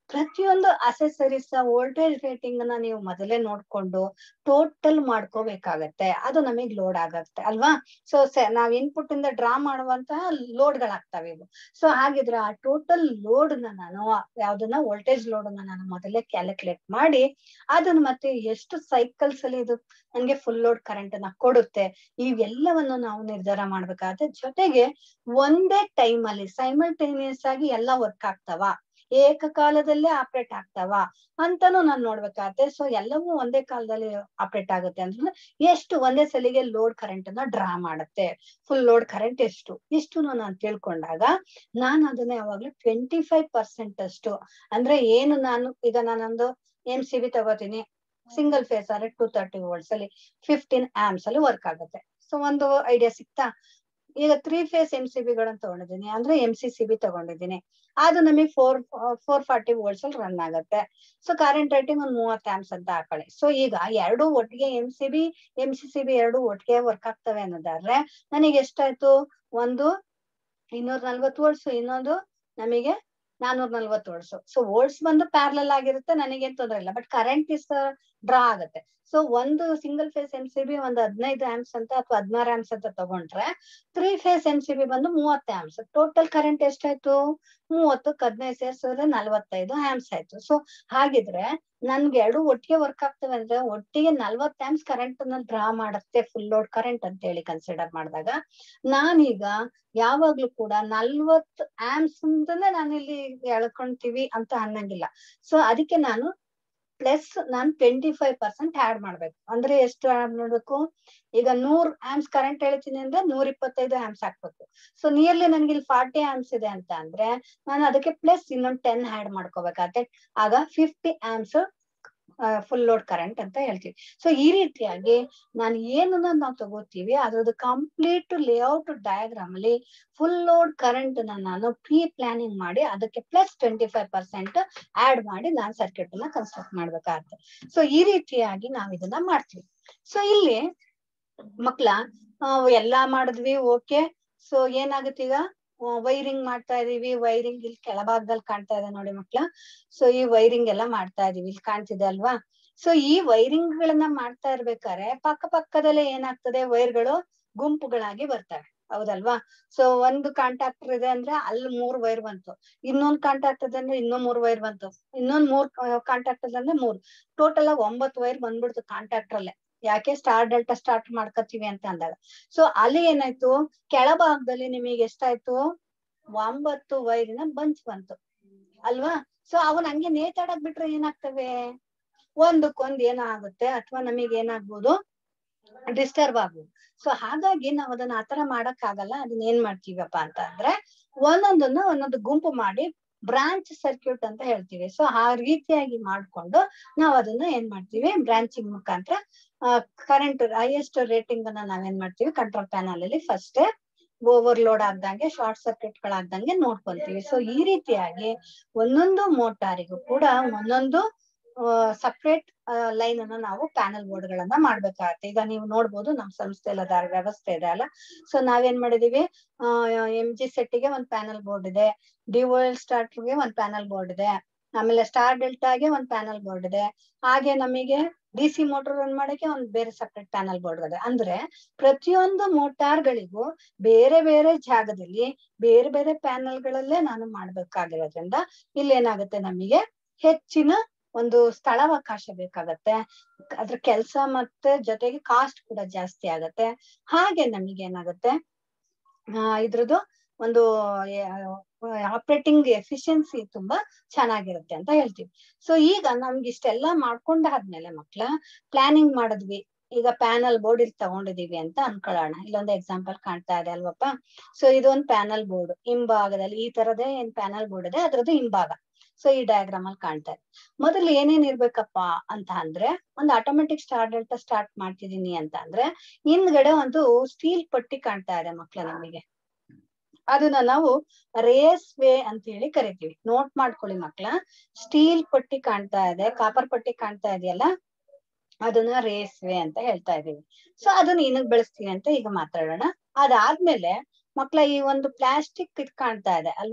ಪ್ರತಿಯೊಂದು ಅಸೆಸರೀಸ್ ವೋಲ್ಟೇಜ್ ರೇಟಿಂಗ್ ನ ನೀವು ಮೊದಲೇ ನೋಡ್ಕೊಂಡು ಟೋಟಲ್ ಮಾಡ್ಕೋಬೇಕಾಗತ್ತೆ ಅದು ನಮಗೆ ಲೋಡ್ ಆಗತ್ತೆ ಅಲ್ವಾ ಸೊ ನಾವ್ ಇನ್ಪುಟ್ ಇಂದ ಡ್ರಾ ಮಾಡುವಂತಹ ಲೋಡ್ ಗಳಾಗ್ತವೆ ಇವು ಸೊ ಹಾಗಿದ್ರೆ ಆ ಟೋಟಲ್ ಲೋಡ್ ನ ನಾನು ಯಾವ್ದನ್ನ ವೋಲ್ಟೇಜ್ ಲೋಡ್ ನ ನಾನು ಮೊದಲೇ ಕ್ಯಾಲ್ಕುಲೇಟ್ ಮಾಡಿ ಅದನ್ನ ಮತ್ತೆ ಎಷ್ಟು ಸೈಕಲ್ಸ್ ಅಲ್ಲಿ ಇದು ನನ್ಗೆ ಫುಲ್ ಲೋಡ್ ಕರೆಂಟ್ ನ ಕೊಡುತ್ತೆ ಇವೆಲ್ಲವನ್ನು ನಾವು ನಿರ್ಧಾರ ಮಾಡ್ಬೇಕಾಗತ್ತೆ ಜೊತೆಗೆ ಒಂದೇ ಟೈಮ್ ಅಲ್ಲಿ ಸೈಮಲ್ಟೇನಿಯಸ್ ಆಗಿ ಎಲ್ಲ ವರ್ಕ್ ಆಗ್ತಾವ ಏಕಕಾಲದಲ್ಲೇ ಆಪರೇಟ್ ಆಗ್ತಾವ ಅಂತಾನು ನಾನ್ ನೋಡ್ಬೇಕಾಗತ್ತೆ ಸೊ ಎಲ್ಲವೂ ಒಂದೇ ಕಾಲದಲ್ಲಿ ಆಪರೇಟ್ ಆಗುತ್ತೆ ಅಂದ್ರೆ ಎಷ್ಟು ಒಂದೇ ಸಲಿಗೆ ಲೋಡ್ ಕರೆಂಟ್ ಅನ್ನ ಡ್ರಾ ಮಾಡುತ್ತೆ ಫುಲ್ ಲೋಡ್ ಕರೆಂಟ್ ಎಷ್ಟು ಇಷ್ಟು ನಾನು ತಿಳ್ಕೊಂಡಾಗ ನಾನು ಅದನ್ನ ಯಾವಾಗ್ಲೂ ಟ್ವೆಂಟಿ ಫೈವ್ ಪರ್ಸೆಂಟ್ ಅಷ್ಟು ಅಂದ್ರೆ ಏನು ನಾನು ಈಗ ನಾನೊಂದು ಎಂ ಸಿ ಬಿ ತಗೋತೀನಿ ಸಿಂಗಲ್ ಫೇಸ್ ಆದ್ರೆ ಟೂ ತರ್ಟಿ ವೋಲ್ಟ್ಸ್ ಅಲ್ಲಿ ಫಿಫ್ಟೀನ್ ಆಮ್ಸ್ ಅಲ್ಲಿ ವರ್ಕ್ ಆಗುತ್ತೆ ಸೊ ಒಂದು ಐಡಿಯಾ ಸಿಕ್ತಾ ಈಗ ತ್ರೀ ಫೇಸ್ ಎಂ ಸಿ ಬಿಗಳನ್ನ ತಗೊಂಡಿದ್ದೀನಿ ಅಂದ್ರೆ ಎಂ ಸಿ ಸಿ ಬಿ ತಗೊಂಡಿದ್ದೀನಿ ಅದು ನಮಗೆ ಫೋರ್ ಫೋರ್ ಫಾರ್ಟಿ ವೋಲ್ಟ್ಸ್ ಅಲ್ಲಿ ರನ್ ಆಗುತ್ತೆ ಸೊ ಕರೆಂಟ್ ರೇಟಿಂಗ್ ಒಂದ್ ಮೂವತ್ತು ಆಮ್ಸ್ ಅಂತ ಹಾಕೊಳ್ಳಿ ಸೊ ಈಗ ಎರಡು ಒಟ್ಟಿಗೆ M C B M C C B ಎರಡು ಒಟ್ಟಿಗೆ ವರ್ಕ್ ಆಗ್ತವೆ ಅನ್ನೋದಾದ್ರೆ ನನಗೆ ಎಷ್ಟಾಯ್ತು ಒಂದು ಇನ್ನೂರ ನಲ್ವತ್ತು ವೋಲ್ಟ್ಸ್ ಇನ್ನೊಂದು ನಮಗೆ ನಾನೂರ ನಲ್ವತ್ತು ವೋಲ್ಟ್ಸ್ ಸೊ ವೋಲ್ಟ್ಸ್ ಬಂದು ಪ್ಯಾರಲಲ್ ಆಗಿರುತ್ತೆ ನನಗೇನ್ ತೊಂದ್ರೆ ಇಲ್ಲ ಬಟ್ ಕರೆಂಟ್ ಇಸ್ ಡ್ರಾ ಆಗುತ್ತೆ ಸೊ ಒಂದು single phase M C B ಒಂದು ಹದಿನೈದು ಆಮ್ಸ್ ಅಂತ ಅಥವಾ ಹದಿನಾರು ಆಮ್ಸ್ ಅಂತ ತಗೊಂಡ್ರೆ three phase M C B ಬಂದು ಮೂವತ್ತು ಆಮ್ಸ್ ಟೋಟಲ್ ಕರೆಂಟ್ ಎಷ್ಟಾಯ್ತು ಮೂವತ್ತು ಹದಿನೈದು ಸೇರ್ಸಿದ್ರೆ ನಲ್ವತ್ತೈದು ಆಮ್ಸ್ ಆಯ್ತು ಸೊ ಹಾಗಿದ್ರೆ ನನ್ಗೆ ಎರಡು ಒಟ್ಟಿಗೆ ವರ್ಕ್ ಆಗ್ತವೆ ಅಂದ್ರೆ ಒಟ್ಟಿಗೆ ನಲ್ವತ್ ಆಮ್ಸ್ ಕರೆಂಟ್ ಅನ್ನ ಡ್ರಾ ಮಾಡುತ್ತೆ ಫುಲ್ ಲೋಡ್ ಕರೆಂಟ್ ಅಂತ ಹೇಳಿ ಕನ್ಸಿಡರ್ ಮಾಡಿದಾಗ ನಾನೀಗ ಯಾವಾಗ್ಲೂ ಕೂಡ ನಲ್ವತ್ ಆಮ್ಸ್ ಅಂತಾನೆ ನಾನಿಲ್ಲಿ ಎಳ್ಕೊಂತೀವಿ ಅಂತ ಅನ್ನಂಗಿಲ್ಲ ಸೊ ಅದಕ್ಕೆ ನಾನು ಪ್ಲಸ್ ನಾನ್ ಟ್ವೆಂಟಿ ಫೈವ್ ಪರ್ಸೆಂಟ್ ಆಡ್ ಮಾಡ್ಬೇಕು ಅಂದ್ರೆ ಎಷ್ಟು ಆಡ್ ಮಾಡ್ಬೇಕು ಈಗ ನೂರ್ ಆಮ್ಸ್ ಕರೆಂಟ್ ಹೇಳ್ತೀನಿ ಅಂದ್ರೆ ನೂರ ಇಪ್ಪತ್ತೈದು ಆಮ್ಸ್ ಹಾಕ್ಬೇಕು ಸೊ ನಿಯರ್ಲಿ ನನ್ಗೆ ಇಲ್ಲಿ ಫಾರ್ಟಿ ಆಮ್ಸ್ ಇದೆ ಅಂತ ಅಂದ್ರೆ ನಾನು ಅದಕ್ಕೆ ಪ್ಲಸ್ ಇನ್ನೊಂದು ಟೆನ್ ಆಡ್ ಮಾಡ್ಕೋಬೇಕಾಗತ್ತೆ ಆಗ fifty amps full load current ಅಂತ ಹೇಳ್ತೀವಿ ಸೊ ಈ ರೀತಿಯಾಗಿ ನಾನು ಏನನ್ನ ನಾವು ತಗೋತೀವಿ ಅದ್ರದ್ದು ಕಂಪ್ಲೀಟ್ ಲೇಔಟ್ ಡಯಾಗ್ರಾಮ್ ಅಲ್ಲಿ ಫುಲ್ ಲೋಡ್ ಕರೆಂಟ್ ನ ನಾನು ಪ್ರೀ ಪ್ಲಾನಿಂಗ್ ಮಾಡಿ ಅದಕ್ಕೆ plus twenty five percent add ಮಾಡಿ ನಾನು ಸರ್ಕ್ಯೂಟ್ ಅನ್ನ ಕನ್ಸ್ಟ್ರಕ್ಟ್ ಮಾಡ್ಬೇಕಾಗತ್ತೆ ಸೊ ಈ ರೀತಿಯಾಗಿ ನಾವ್ ಇದನ್ನ ಮಾಡ್ತೀವಿ ಸೊ ಇಲ್ಲಿ ಮಕ್ಳ ಎಲ್ಲಾ ಮಾಡಿದ್ವಿ ಓಕೆ ಸೊ ಏನಾಗುತ್ತೆ ಈಗ ವೈರಿಂಗ್ ಮಾಡ್ತಾ ಇದೀವಿ ವೈರಿಂಗ್ ಇಲ್ಲಿ ಕೆಳಭಾಗದಲ್ಲಿ ಕಾಣ್ತಾ ಇದೆ ನೋಡಿ ಮಕ್ಳ ಸೊ ಈ ವೈರಿಂಗ್ ಎಲ್ಲ ಮಾಡ್ತಾ ಇದೀವಿ ಇಲ್ಲಿ ಕಾಣ್ತಿದೆ ಅಲ್ವಾ ಸೊ ಈ ವೈರಿಂಗ್ ಗಳನ್ನ ಮಾಡ್ತಾ ಇರ್ಬೇಕಾದ್ರೆ ಪಕ್ಕ ಪಕ್ಕದಲ್ಲೇ ಏನಾಗ್ತದೆ ವೈರ್ಗಳು ಗುಂಪುಗಳಾಗಿ ಬರ್ತವೆ ಹೌದಲ್ವಾ ಸೊ ಒಂದು ಕಾಂಟ್ಯಾಕ್ಟರ್ ಇದೆ ಅಂದ್ರೆ ಅಲ್ಲಿ ಮೂರ್ ವೈರ್ ಬಂತು ಇನ್ನೊಂದ್ ಕಾಂಟ್ಯಾಕ್ಟ್ ಇದೆ ಅಂದ್ರೆ ಇನ್ನೊಂದ್ ಮೂರ್ ವೈರ್ ಬಂತು ಇನ್ನೊಂದ್ ಮೂರ್ ಕಾಂಟ್ಯಾಕ್ಟ್ ಇದೆ ಅಂದ್ರೆ ಮೂರ್ ಟೋಟಲ್ ಆಗಿ ಒಂಬತ್ತು ವೈರ್ ಬಂದ್ಬಿಡ್ತು ಕಾಂಟ್ಯಾಕ್ಟರ್ ಅಲ್ಲೇ ಯಾಕೆ ಸ್ಟಾರ್ ಡೆಲ್ಟಾ ಸ್ಟಾರ್ಟ್ ಮಾಡ್ಕೋತೀವಿ ಅಂತ ಅಂದಾಗ ಸೊ ಅಲ್ಲಿ ಏನಾಯ್ತು ಕೆಳಭಾಗದಲ್ಲಿ ನಿಮಗೆ ಎಷ್ಟಾಯ್ತು ಒಂಬತ್ತು ವೈರಿನ ಬಂಚ್ ಬಂತು ಅಲ್ವಾ ಸೊ ಅವನ್ ಹಂಗೆ ನೇತಾಡಕ್ ಬಿಟ್ರೆ ಏನಾಗ್ತವೆ ಒಂದಕ್ಕೊಂದ್ ಏನಾಗುತ್ತೆ ಅಥವಾ ನಮಗೆ ಏನಾಗ್ಬೋದು ಡಿಸ್ಟರ್ಬ್ ಆಗ್ಬೋದು ಸೊ ಹಾಗಾಗಿ ನಾವ್ ಅದನ್ನ ಆತರ ಮಾಡಕ್ ಆಗಲ್ಲ ಅದನ್ನ ಏನ್ ಮಾಡ್ತೀವಪ್ಪ ಅಂತ ಅಂದ್ರೆ ಒಂದೊಂದನ್ನ ಒಂದೊಂದು ಗುಂಪು ಮಾಡಿ ಬ್ರಾಂಚ್ ಸರ್ಕ್ಯೂಟ್ ಅಂತ ಹೇಳ್ತೀವಿ ಸೊ ಆ ರೀತಿಯಾಗಿ ಮಾಡ್ಕೊಂಡು ನಾವ್ ಅದನ್ನ ಏನ್ ಮಾಡ್ತೀವಿ ಬ್ರಾಂಚಿಂಗ್ ಮುಖಾಂತರ ಕರೆಂಟ್ ಹೈಯೆಸ್ಟ್ ರೇಟಿಂಗ್ ಅನ್ನ ನಾವೇನ್ ಮಾಡ್ತೀವಿ ಕಂಟ್ರೋಲ್ ಪ್ಯಾನಲ್ ಅಲ್ಲಿ ಫಸ್ಟ್ ಓವರ್ಲೋಡ್ ಆಗ್ದಂಗೆ ಶಾರ್ಟ್ ಸರ್ಕ್ಯೂಟ್ ಗಳಾಗ್ದಂಗೆ ನೋಡ್ಕೊಂತೀವಿ ಸೊ ಈ ರೀತಿಯಾಗಿ ಒಂದೊಂದು ಮೋಟಾರಿಗೂ ಕೂಡ ಒಂದೊಂದು ಸಪ್ರೇಟ್ ಲೈನ್ ಅನ್ನ ನಾವು ಪ್ಯಾನಲ್ ಬೋರ್ಡ್ ಗಳನ್ನ ಮಾಡ್ಬೇಕಾಗತ್ತೆ ಈಗ ನೀವು ನೋಡ್ಬೋದು ನಮ್ ಸಂಸ್ಥೆಯಲ್ಲಿ ಅದ ವ್ಯವಸ್ಥೆ ಇದೆ ಅಲ್ಲ ಸೊ ನಾವೇನ್ ಮಾಡಿದೀವಿ ಎಂ ಜಿ ಸೆಟ್ಟಿಗೆ ಒಂದ್ ಪ್ಯಾನಲ್ ಬೋರ್ಡ್ ಇದೆ ಡಿವೋಎಲ್ ಸ್ಟಾರ್ಟರ್ಗೆ ಒಂದ್ ಪ್ಯಾನಲ್ ಬೋರ್ಡ್ ಇದೆ ಆಮೇಲೆ ಸ್ಟಾರ್ ಡೆಲ್ಟಾಗೆ ಒಂದ್ ಪ್ಯಾನಲ್ ಬೋರ್ಡ್ ಇದೆ ಹಾಗೆ ನಮಗೆ ಡಿ ಸಿ ಮೋಟರ್ ರನ್ ಮಾಡಕ್ಕೆ ಒಂದ್ ಬೇರೆ ಸಪ್ರೇಟ್ ಪ್ಯಾನಲ್ ಬೋರ್ಡ್ ಇದೆ ಅಂದ್ರೆ ಪ್ರತಿಯೊಂದು ಮೋಟಾರ್ ಗಳಿಗೂ ಬೇರೆ ಬೇರೆ ಜಾಗದಲ್ಲಿ ಬೇರೆ ಬೇರೆ ಪ್ಯಾನಲ್ ಗಳಲ್ಲೇ ನಾನು ಮಾಡ್ಬೇಕಾಗಿರೋದ್ರಿಂದ ಇಲ್ಲಿ ಏನಾಗುತ್ತೆ ನಮಗೆ ಹೆಚ್ಚಿನ ಒಂದು ಸ್ಥಳಾವಕಾಶ ಬೇಕಾಗತ್ತೆ ಅದ್ರ ಕೆಲಸ ಮತ್ತೆ ಜೊತೆಗೆ ಕಾಸ್ಟ್ ಕೂಡ ಜಾಸ್ತಿ ಆಗತ್ತೆ ಹಾಗೆ ನಮಗೆ ಏನಾಗುತ್ತೆ ಆ ಇದ್ರದ್ದು ಒಂದು ಆಪರೇಟಿಂಗ್ ಎಫಿಷಿಯನ್ಸಿ ತುಂಬಾ ಚೆನ್ನಾಗಿರುತ್ತೆ ಅಂತ ಹೇಳ್ತೀವಿ ಸೊ ಈಗ ನಮ್ಗೆ ಇಷ್ಟೆಲ್ಲಾ ಮಾಡ್ಕೊಂಡಾದ್ಮೇಲೆ ಮಕ್ಳ ಪ್ಲಾನಿಂಗ್ ಮಾಡಿದ್ವಿ ಈಗ ಪ್ಯಾನಲ್ ಬೋರ್ಡ್ ಇಲ್ಲಿ ತಗೊಂಡಿದೀವಿ ಅಂತ ಅನ್ಕೊಳ್ಳೋಣ ಇಲ್ಲೊಂದು ಎಕ್ಸಾಂಪಲ್ ಕಾಣ್ತಾ ಇದೆ ಅಲ್ವಪ್ಪ ಸೊ ಇದೊಂದು ಪ್ಯಾನಲ್ ಬೋರ್ಡ್ ಹಿಂಭಾಗದಲ್ಲಿ ಈ ತರದೇ ಏನ್ ಪ್ಯಾನಲ್ ಬೋರ್ಡ್ ಇದೆ ಅದ್ರದ್ದು ಹಿಂಭಾಗ ಸೊ ಈ ಡಯಾಗ್ರಾಮ್ ಅಲ್ಲಿ ಕಾಣ್ತಾ ಇದೆ ಮೊದಲು ಏನೇನ್ ಇರ್ಬೇಕಪ್ಪ ಅಂತ ಅಂದ್ರೆ ಒಂದು ಆಟೋಮೆಟಿಕ್ ಸ್ಟಾರ್ ಡೆಲ್ಟಾ ಸ್ಟಾರ್ಟ್ ಮಾಡ್ತಿದೀನಿ ಅಂತ ಅಂದ್ರೆ ಹಿಂದ್ಗಡೆ ಒಂದು ಸ್ಟೀಲ್ ಪಟ್ಟಿ ಕಾಣ್ತಾ ಇದೆ ಮಕ್ಳ ನಮಗೆ ಅದನ್ನ ನಾವು ರೇಸ್ ವೇ ಅಂತ ಹೇಳಿ ಕರಿತೀವಿ ನೋಟ್ ಮಾಡ್ಕೊಳ್ಳಿ ಮಕ್ಳ ಸ್ಟೀಲ್ ಪಟ್ಟಿ ಕಾಣ್ತಾ ಇದೆ ಕಾಪರ್ ಪಟ್ಟಿ ಕಾಣ್ತಾ ಇದೆಯಲ್ಲ ಅದನ್ನ ರೇಸ್ ವೇ ಅಂತ ಹೇಳ್ತಾ ಇದೀವಿ ಸೊ ಅದನ್ನ ಏನಕ್ ಬಳಸ್ತೀವಿ ಅಂತ ಈಗ ಮಾತಾಡೋಣ ಅದಾದ್ಮೇಲೆ ಮಕ್ಳ ಈ ಒಂದು ಪ್ಲಾಸ್ಟಿಕ್ ಇದ್ ಕಾಣ್ತಾ ಇದೆ ಅಲ್ವಾ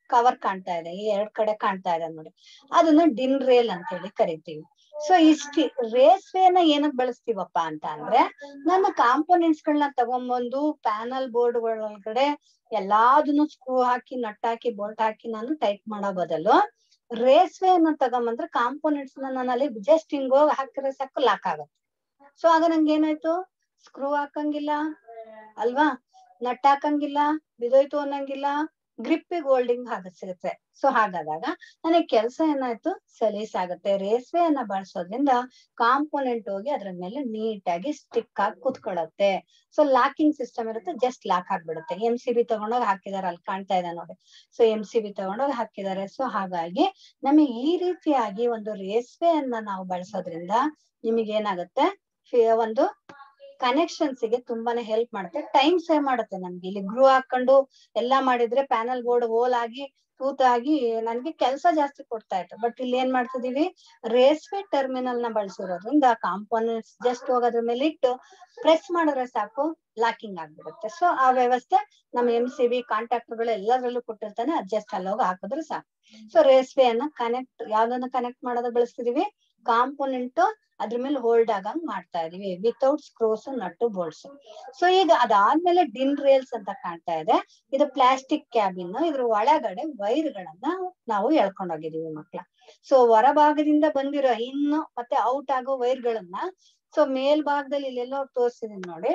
ಕವರ್ ಕಾಣ್ತಾ ಇದೆ ಈ ಎರಡ್ ಕಡೆ ಕಾಣ್ತಾ ಇದೆ ನೋಡಿ ಅದನ್ನ ಡಿನ್ ರೇಲ್ ಅಂತ ಹೇಳಿ ಕರಿತೀವಿ ಸೊ ಇಷ್ಟಿ ರೇಸ್ವೇನ ಏನಕ್ ಬಳಸ್ತೀವಪ್ಪ ಅಂತ ಅಂದ್ರೆ ನನ್ನ ಕಾಂಪೋನೆಂಟ್ಸ್ ಗಳನ್ನ ತಗೊಂಬಂದು ಪ್ಯಾನಲ್ ಬೋರ್ಡ್ ಒಳಗಡೆ ಎಲ್ಲಾದನ್ನು ಸ್ಕ್ರೂ ಹಾಕಿ ನಟ್ ಹಾಕಿ ಬೋಲ್ಟ್ ಹಾಕಿ ನಾನು ಟೈಟ್ ಮಾಡೋ ಬದಲು ರೇಸ್ವೇ ಅನ್ನ ತಗೊಂಬಂದ್ರೆ ಕಾಂಪೋನೆಂಟ್ಸ್ ನ ನಾನು ಅಲ್ಲಿ ಜಸ್ಟ್ ಹಿಂಗ್ ಹೋಗಿ ಹಾಕಿದ್ರೆ ಸಾಕು ಲಾಕ್ ಆಗುತ್ತೆ ಸೊ ಆಗ ನಂಗೆ ಏನಾಯ್ತು ಸ್ಕ್ರೂ ಹಾಕಂಗಿಲ್ಲ ಅಲ್ವಾ ನಟ್ ಹಾಕಂಗಿಲ್ಲ ಬಿದೋಯ್ತು ಅನ್ನಂಗಿಲ್ಲ ಗ್ರಿಪ್ಪಿಗೆ ಹೋಲ್ಡಿಂಗ್ ಆಗ ಸಿಗುತ್ತೆ ಸೊ ಹಾಗಾದಾಗ ನನಗೆ ಕೆಲಸ ಏನಾಯ್ತು ಸಲೀಸ್ ಆಗುತ್ತೆ ರೇಸ್ವೆ ಅನ್ನ ಬಳಸೋದ್ರಿಂದ ಕಾಂಪೋನೆಂಟ್ ಹೋಗಿ ಅದ್ರ ಮೇಲೆ ನೀಟಾಗಿ ಸ್ಟಿಕ್ ಆಗಿ ಕುತ್ಕೊಳ್ಳುತ್ತೆ ಸೊ ಲಾಕಿಂಗ್ ಸಿಸ್ಟಮ್ ಇರುತ್ತೆ ಜಸ್ಟ್ ಲಾಕ್ ಆಗ್ಬಿಡುತ್ತೆ ಎಂ ಸಿ ಬಿ ತಗೊಂಡೋಗಿ ಹಾಕಿದಾರೆ ಅಲ್ಲಿ ಕಾಣ್ತಾ ಇದೆ ನೋಡಿ ಸೊ ಎಂ ಸಿ ಬಿ ತಗೊಂಡೋಗಿ ಹಾಕಿದ್ದಾರೆ ಸೊ ಹಾಗಾಗಿ ನಮಗೆ ಈ ರೀತಿಯಾಗಿ ಒಂದು ರೇಸ್ವೆ ಅನ್ನ ನಾವು ಬಳಸೋದ್ರಿಂದ ನಿಮಗೆ ಏನಾಗುತ್ತೆ ಒಂದು ಕನೆಕ್ಷನ್ಸ್ ಗೆ ತುಂಬಾನೇ ಹೆಲ್ಪ್ ಮಾಡುತ್ತೆ ಟೈಮ್ ಸೇವ್ ಮಾಡುತ್ತೆ ನಮ್ಗೆ ಇಲ್ಲಿ ಗ್ರೂ ಹಾಕೊಂಡು ಎಲ್ಲಾ ಮಾಡಿದ್ರೆ ಪ್ಯಾನಲ್ ಬೋರ್ಡ್ ಹೋಲ್ ಆಗಿ ತೂತಾಗಿ ನನ್ಗೆ ಕೆಲಸ ಜಾಸ್ತಿ ಕೊಡ್ತಾ ಇತ್ತು ಬಟ್ ಇಲ್ಲಿ ಏನ್ ಮಾಡ್ತಿದೀವಿ ರೇಸ್ವೆ ಟರ್ಮಿನಲ್ ನ ಬಳಸಿರೋದ್ರಿಂದ ಕಾಂಪೋನೆಂಟ್ಸ್ ಜಸ್ಟ್ ಹೋಗೋದ್ರ ಮೇಲೆ ಇಟ್ಟು ಪ್ರೆಸ್ ಮಾಡಿದ್ರೆ ಸಾಕು ಲಾಕಿಂಗ್ ಆಗ್ಬಿಡುತ್ತೆ ಸೊ ಆ ವ್ಯವಸ್ಥೆ ನಮ್ಮ ಎಂ ಸಿ ಬಿ ಕಾಂಟ್ಯಾಕ್ಟರ್ಗಳು ಎಲ್ಲದರಲ್ಲೂ ಕೊಟ್ಟಿರ್ತಾನೆ ಅಡ್ಜಸ್ಟ್ ಅಲ್ಲಿ ಹೋಗಿ ಹಾಕಿದ್ರೆ ಸಾಕು ಸೊ ರೇಸ್ವೆ ಅನ್ನ ಕನೆಕ್ಟ್ ಯಾವ್ದನ್ನ ಕನೆಕ್ಟ್ ಮಾಡೋದ ಬಳಸ್ತಿದೀವಿ ಕಾಂಪೋನೆಂಟ್ ಅದ್ರ ಮೇಲೆ ಹೋಲ್ಡ್ ಆಗಂಗ್ ಮಾಡ್ತಾ ಇದೀವಿ without screws nut bolts so ಈಗ ಅದಾದ್ಮೇಲೆ ಡಿನ್ ರೇಲ್ಸ್ ಅಂತ ಕಾಣ್ತಾ ಇದೆ ಇದು ಪ್ಲಾಸ್ಟಿಕ್ ಕ್ಯಾಬಿನ್ ಇದ್ರ ಒಳಗಡೆ ವೈರ್ ಗಳನ್ನ ನಾವು ಎಳ್ಕೊಂಡ್ ಹೋಗಿದೀವಿ ಮಕ್ಳ ಸೊ ಹೊರಭಾಗದಿಂದ ಬಂದಿರೋ ಇನ್ನು ಮತ್ತೆ ಔಟ್ ಆಗೋ ವೈರ್ ಗಳನ್ನ ಸೊ ಮೇಲ್ಭಾಗದಲ್ಲಿ ಇಲ್ಲೆಲ್ಲೋ ತೋರಿಸಿದೀನಿ ನೋಡಿ